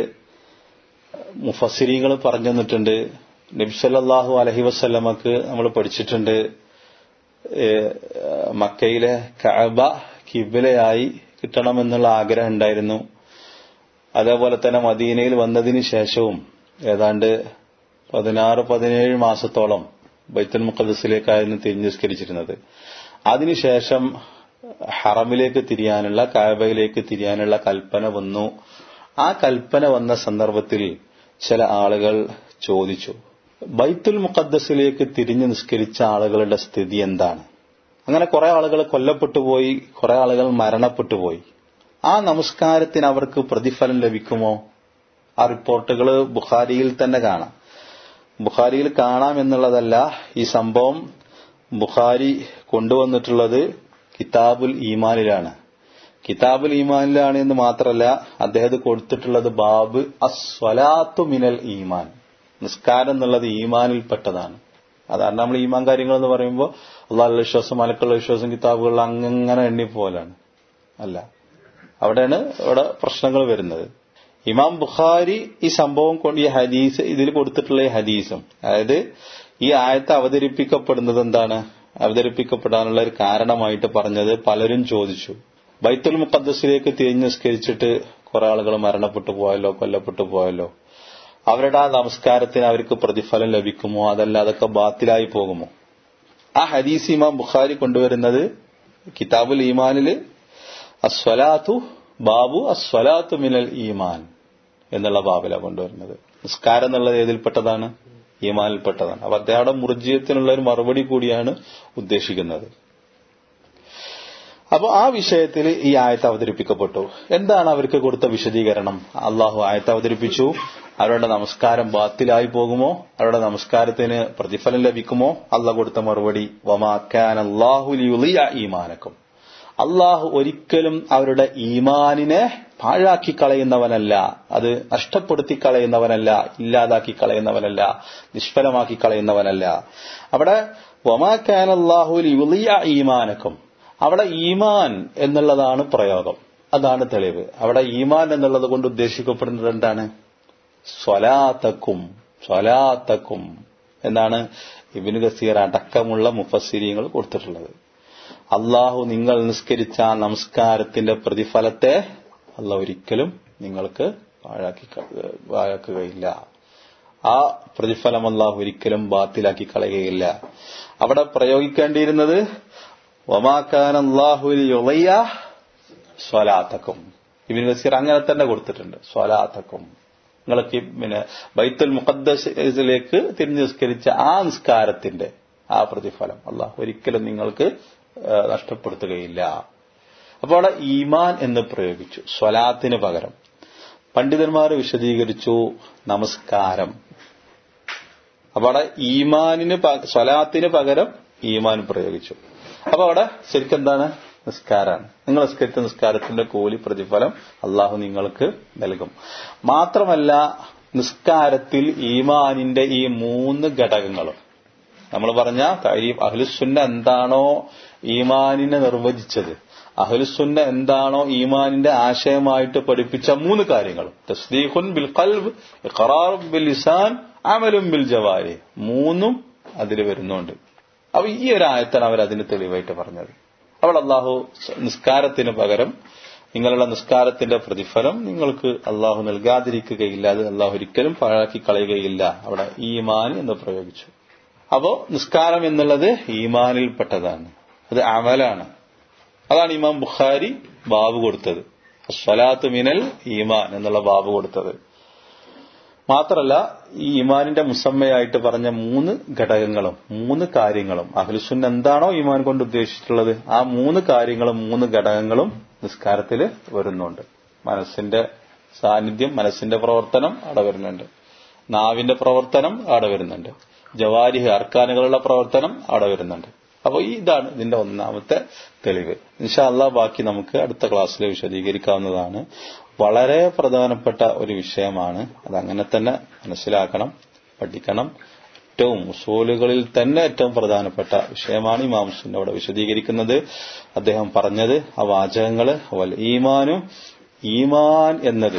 മുഫസിരികൾ പറഞ്ഞു തന്നിട്ടുണ്ട് നബിസല്ലാഹു അലഹി വസ്ല്ലമക്ക് നമ്മൾ പഠിച്ചിട്ടുണ്ട് മക്കയിലെ കഅബ കിബിലയായി കിട്ടണമെന്നുള്ള ആഗ്രഹം ഉണ്ടായിരുന്നു അതേപോലെ തന്നെ മദീനയിൽ വന്നതിന് ശേഷവും ഏതാണ്ട് പതിനാറ് പതിനേഴ് മാസത്തോളം ബൈത്തുൽ മുഖദ്സിലേക്കായിരുന്നു തിരിഞ്ഞുസ്കരിച്ചിരുന്നത് അതിനുശേഷം ഹറമിലേക്ക് തിരിയാനുള്ള കാബയിലേക്ക് തിരിയാനുള്ള കൽപ്പന വന്നു ആ കൽപ്പന വന്ന സന്ദർഭത്തിൽ ചില ആളുകൾ ചോദിച്ചു ബൈത്തുൽ മുഖദ്സിലേക്ക് തിരിഞ്ഞു നിസ്കരിച്ച ആളുകളുടെ സ്ഥിതി എന്താണ് അങ്ങനെ കുറെ ആളുകൾ കൊല്ലപ്പെട്ടുപോയി കുറെ ആളുകൾ മരണപ്പെട്ടുപോയി ആ നമസ്കാരത്തിന് അവർക്ക് പ്രതിഫലം ലഭിക്കുമോ ആ റിപ്പോർട്ടുകൾ ബുഖാരിയിൽ തന്നെ കാണാം ബുഖാരിയിൽ കാണാം എന്നുള്ളതല്ല ഈ സംഭവം ബുഖാരി കൊണ്ടുവന്നിട്ടുള്ളത് കിതാബുൽ ഈമാനിലാണ് കിതാബുൽ ഈമാനിലാണ് എന്ന് മാത്രമല്ല അദ്ദേഹത്തെ കൊടുത്തിട്ടുള്ളത് ബാബ് അസ്വലാത്തു മിനൽ ഈമാൻ നിസ്കാരം എന്നുള്ളത് ഈമാനിൽപ്പെട്ടതാണ് അതാണ് നമ്മൾ ഈമാൻ കാര്യങ്ങൾ എന്ന് പറയുമ്പോൾ അള്ളാഹുള്ള വിശ്വാസം മലക്കുള്ള വിശ്വാസം കിതാബുകളിൽ അങ്ങനെ എണ്ണി പോലാണ് അല്ല അവിടെയാണ് ഇവിടെ പ്രശ്നങ്ങൾ വരുന്നത് ഇമാം ബുഖാരി ഈ സംഭവം കൊണ്ട് ഈ ഹദീസ് ഇതിൽ കൊടുത്തിട്ടുള്ള ഈ ഹദീസും അതായത് ഈ ആയത്ത് അവതരിപ്പിക്കപ്പെടുന്നത് എന്താണ് അവതരിപ്പിക്കപ്പെടാനുള്ള ഒരു കാരണമായിട്ട് പറഞ്ഞത് പലരും ചോദിച്ചു ബൈത്തുൽ മുഖദ്സിലേക്ക് തിരിഞ്ഞ് നിസ്കരിച്ചിട്ട് കുറെ ആളുകൾ മരണപ്പെട്ടു പോയല്ലോ കൊല്ലപ്പെട്ടു പോയല്ലോ അവരുടെ ആ നമസ്കാരത്തിന് അവർക്ക് പ്രതിഫലം ലഭിക്കുമോ അതല്ല അതൊക്കെ ബാത്തിലായി പോകുമോ ആ ഹദീസ് ഇമാം ബുഖാരി കൊണ്ടുവരുന്നത് കിതാബുൽ ഈമാനില് അസ്വലാത്തു ബാബു അസ്വലാത്തു മിനൽ ഈമാൻ എന്നുള്ള ബാബിലാണ് കൊണ്ടുവരുന്നത് നിസ്കാരം എന്നുള്ളത് ഏതിൽപ്പെട്ടതാണ് ഈമാനിൽപ്പെട്ടതാണ് അപ്പൊ അദ്ദേഹം മുർജിയത്തിനുള്ള ഒരു മറുപടി കൂടിയാണ് ഉദ്ദേശിക്കുന്നത് അപ്പൊ ആ വിഷയത്തിൽ ഈ ആയത്ത് അവതരിപ്പിക്കപ്പെട്ടു എന്താണ് അവർക്ക് കൊടുത്ത വിശദീകരണം അള്ളാഹു ആയത്ത് അവതരിപ്പിച്ചു അവരുടെ നമസ്കാരം ബാത്തിലായി പോകുമോ അവരുടെ നമസ്കാരത്തിന് പ്രതിഫലം ലഭിക്കുമോ അള്ളാഹ് കൊടുത്ത മറുപടി വമാക്കാൻ അള്ളാഹുലിയ ഈമാനക്കും അള്ളാഹു ഒരിക്കലും അവരുടെ ഈമാനിനെ പാഴാക്കി കളയുന്നവനല്ല അത് നഷ്ടപ്പെടുത്തി കളയുന്നവനല്ല ഇല്ലാതാക്കി കളയുന്നവനല്ല നിഷ്ഫലമാക്കി കളയുന്നവനല്ല അവിടെ വമാക്കാൻ അള്ളാഹുലിയ ഈമാനക്കും അവിടെ ഈമാൻ എന്നുള്ളതാണ് പ്രയോഗം അതാണ് തെളിവ് അവിടെ ഈമാൻ എന്നുള്ളത് കൊണ്ട് ഉദ്ദേശിക്കപ്പെടുന്നത് എന്താണ് സ്വലാത്തക്കും സ്വലാത്തക്കും എന്നാണ് ഇബിന് ഗസീർ അടക്കമുള്ള മുഫസ്സിരിയങ്ങൾ കൊടുത്തിട്ടുള്ളത് അള്ളാഹു നിങ്ങൾ നിസ്കരിച്ച ആ നമസ്കാരത്തിന്റെ പ്രതിഫലത്തെ അല്ല ഒരിക്കലും നിങ്ങൾക്ക് പാഴാക്കി പാഴാക്കുകയില്ല ആ പ്രതിഫലം അള്ളാഹു ഒരിക്കലും ബാത്തിലാക്കി കളയുകയില്ല അവിടെ പ്രയോഗിക്കേണ്ടിയിരുന്നത് ഒമാക്കാൻ അള്ളാഹുലിയ സ്വലാത്തക്കും ഇബിൻ വസീർ അങ്ങനെ തന്നെ കൊടുത്തിട്ടുണ്ട് സ്വലാത്തക്കും നിങ്ങൾക്ക് പിന്നെ ബൈത്തുൽ മുഖദ്സിലേക്ക് തിരിഞ്ഞു നിസ്കരിച്ച ആ നിസ്കാരത്തിന്റെ ആ പ്രതിഫലം അള്ളാഹു ഒരിക്കലും നിങ്ങൾക്ക് നഷ്ടപ്പെടുത്തുകയില്ല അപ്പോൾ അവിടെ ഈമാൻ എന്ന് പ്രയോഗിച്ചു സ്വലാത്തിന് പകരം പണ്ഡിതന്മാർ വിശദീകരിച്ചു നമസ്കാരം അപ്പൊ അവിടെ ഈമാനിന് സ്വലാത്തിന് പകരം ഈമാൻ പ്രയോഗിച്ചു അപ്പൊ അവിടെ ശരിക്കും എന്താണ് നിസ്കാരാണ് നിങ്ങൾ നിസ്കരിച്ച നിസ്കാരത്തിന്റെ കൂലി പ്രതിഫലം അള്ളാഹു നിങ്ങൾക്ക് നൽകും മാത്രമല്ല നിസ്കാരത്തിൽ ഈമാനിന്റെ ഈ മൂന്ന് ഘടകങ്ങളും നമ്മൾ പറഞ്ഞ കാര്യം അഹ്ലുസുന്ന എന്താണോ ഈമാനിനെ നിർവചിച്ചത് അഹ്ലുസുന്ന എന്താണോ ഈമാനിന്റെ ആശയമായിട്ട് പഠിപ്പിച്ച മൂന്ന് കാര്യങ്ങളും തസ്ദീഖുൻ ബിൽ ഖൽബ് ഇഖറാറും ബിൽ ലിസാൻ അമലും ബിൽ ജവാരി മൂന്നും അതിൽ വരുന്നുണ്ട് അപ്പൊ ഈ ഒരു ആയത്താണ് അവർ അതിന് തെളിവായിട്ട് പറഞ്ഞത് അവൾ അള്ളാഹു നിസ്കാരത്തിന് പകരം നിങ്ങളുടെ നിസ്കാരത്തിന്റെ പ്രതിഫലം നിങ്ങൾക്ക് അള്ളാഹു നൽകാതിരിക്കുകയില്ല അത് അള്ളാഹു ഒരിക്കലും പാഴാക്കി കളയുകയില്ല അവിടെ ഈമാൻ എന്ന് പ്രയോഗിച്ചു അപ്പോ നിസ്കാരം എന്നുള്ളത് ഈമാനിൽപ്പെട്ടതാണ് അത് അമലാണ് അതാണ് ഇമാം ബുഖാരി ബാബ് കൊടുത്തത് സ്വലാത്ത് മിനൽ ഈമാൻ എന്നുള്ള ബാബ് കൊടുത്തത് മാത്രല്ല ഈ ഇമാനിന്റെ മുസമ്മയായിട്ട് പറഞ്ഞ മൂന്ന് ഘടകങ്ങളും മൂന്ന് കാര്യങ്ങളും അഹ്ലുസുൻ എന്താണോ ഈമാൻ കൊണ്ട് ഉദ്ദേശിച്ചിട്ടുള്ളത് ആ മൂന്ന് കാര്യങ്ങളും മൂന്ന് ഘടകങ്ങളും നിസ്കാരത്തിൽ വരുന്നുണ്ട് മനസ്സിന്റെ സാന്നിധ്യം മനസ്സിന്റെ പ്രവർത്തനം അവിടെ വരുന്നുണ്ട് നാവിന്റെ പ്രവർത്തനം അവിടെ വരുന്നുണ്ട് ജവാരിഹ് അർക്കാനുകളുടെ പ്രവർത്തനം അവിടെ വരുന്നുണ്ട് അപ്പോൾ ഇതാണ് ഇതിന്റെ ഒന്നാമത്തെ തെളിവ് ഇൻഷാ അല്ലാ ബാക്കി നമുക്ക് അടുത്ത ക്ലാസ്സിൽ വിശദീകരിക്കാവുന്നതാണ് വളരെ പ്രധാനപ്പെട്ട ഒരു വിഷയമാണ് അത് അങ്ങനെ തന്നെ മനസ്സിലാക്കണം പഠിക്കണം ഏറ്റവും ഉസൂലുകളിൽ തന്നെ ഏറ്റവും പ്രധാനപ്പെട്ട വിഷയമാണ് ഇമാം സുന്ന അവിടെ വിശദീകരിക്കുന്നത് അദ്ദേഹം പറഞ്ഞത് ആ വാചകങ്ങള് വൽ ഈമാനും ഈമാൻ എന്നത്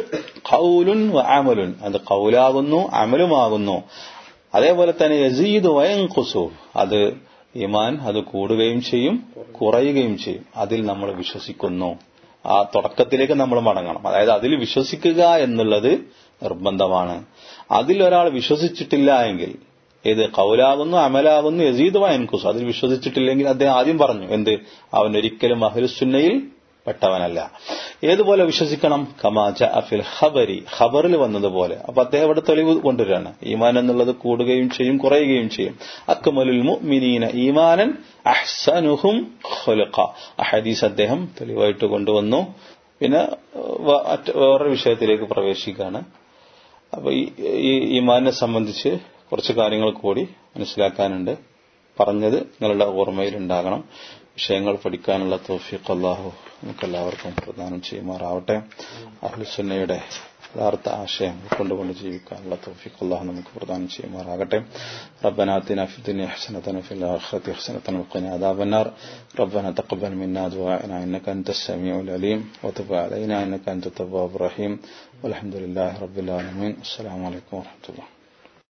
കൗലുൻ അമലുൻ അത് കൗലാകുന്നു അമലുമാകുന്നു അതേപോലെ തന്നെ യസീദ് വയം കുസു അത് ഈമാൻ അത് കൂടുകയും ചെയ്യും കുറയുകയും ചെയ്യും അതിൽ നമ്മൾ വിശ്വസിക്കുന്നു ആ തുടക്കത്തിലേക്ക് നമ്മൾ മടങ്ങണം അതായത് അതിൽ വിശ്വസിക്കുക എന്നുള്ളത് നിർബന്ധമാണ് അതിൽ ഒരാൾ വിശ്വസിച്ചിട്ടില്ല എങ്കിൽ ഏത് കൗലാകുന്നു അമലാകുന്നു യസീദ് വയൻകുസ് അതിൽ വിശ്വസിച്ചിട്ടില്ലെങ്കിൽ അദ്ദേഹം ആദ്യം പറഞ്ഞു എന്ത് അവൻ ഒരിക്കലും അഹ്ലുസുന്നയിൽ പെട്ടവനല്ല ഏതുപോലെ വിശ്വസിക്കണം കമാജ അഫിൽ ഖബരി ഖബറിൽ വന്നതുപോലെ അപ്പൊ അദ്ദേഹം ഇവിടെ തെളിവ് കൊണ്ടുവരികയാണ് ഈമാൻ എന്നുള്ളത് കൂടുകയും ചെയ്യും കുറയുകയും ചെയ്യും അക്മലുൽ മുഅ്മിനീന ഈമാനൻ അഹ്സനുഹും ഖുലുഖ ഹദീസ് അദ്ദേഹം തെളിവായിട്ട് കൊണ്ടുവന്നു പിന്നെ വേറൊരു വിഷയത്തിലേക്ക് പ്രവേശിക്കുകയാണ് അപ്പൊ ഈ ഈമാനെ സംബന്ധിച്ച് കുറച്ച് കാര്യങ്ങൾ കൂടി മനസ്സിലാക്കാനുണ്ട് പറഞ്ഞത് നിങ്ങളുടെ ഓർമ്മയിലുണ്ടാകണം വിഷയങ്ങൾ പഠിക്കാനുള്ള തോഫിഖ് അള്ളാഹു നമുക്കെല്ലാവർക്കും പ്രദാനം ചെയ്യുമാറാവട്ടെ അഹ്ലുസുന്നയുടെ യഥാർത്ഥ ആശയം ഉൾക്കൊണ്ടുകൊണ്ട് ജീവിക്കാനുള്ള തൗഫീഖ് അള്ളാഹു നമുക്ക് പ്രദാനം ചെയ്യുമാറാകട്ടെ ربنا آتنا في الدنيا حسنة وفي الآخرة حسنة وقنا عذاب النار ربنا تقبل منا دعاءنا إنك أنت السميع العليم وتب علينا إنك أنت التواب الرحيم والحمد لله رب العالمين السلام عليكم ورحمة الله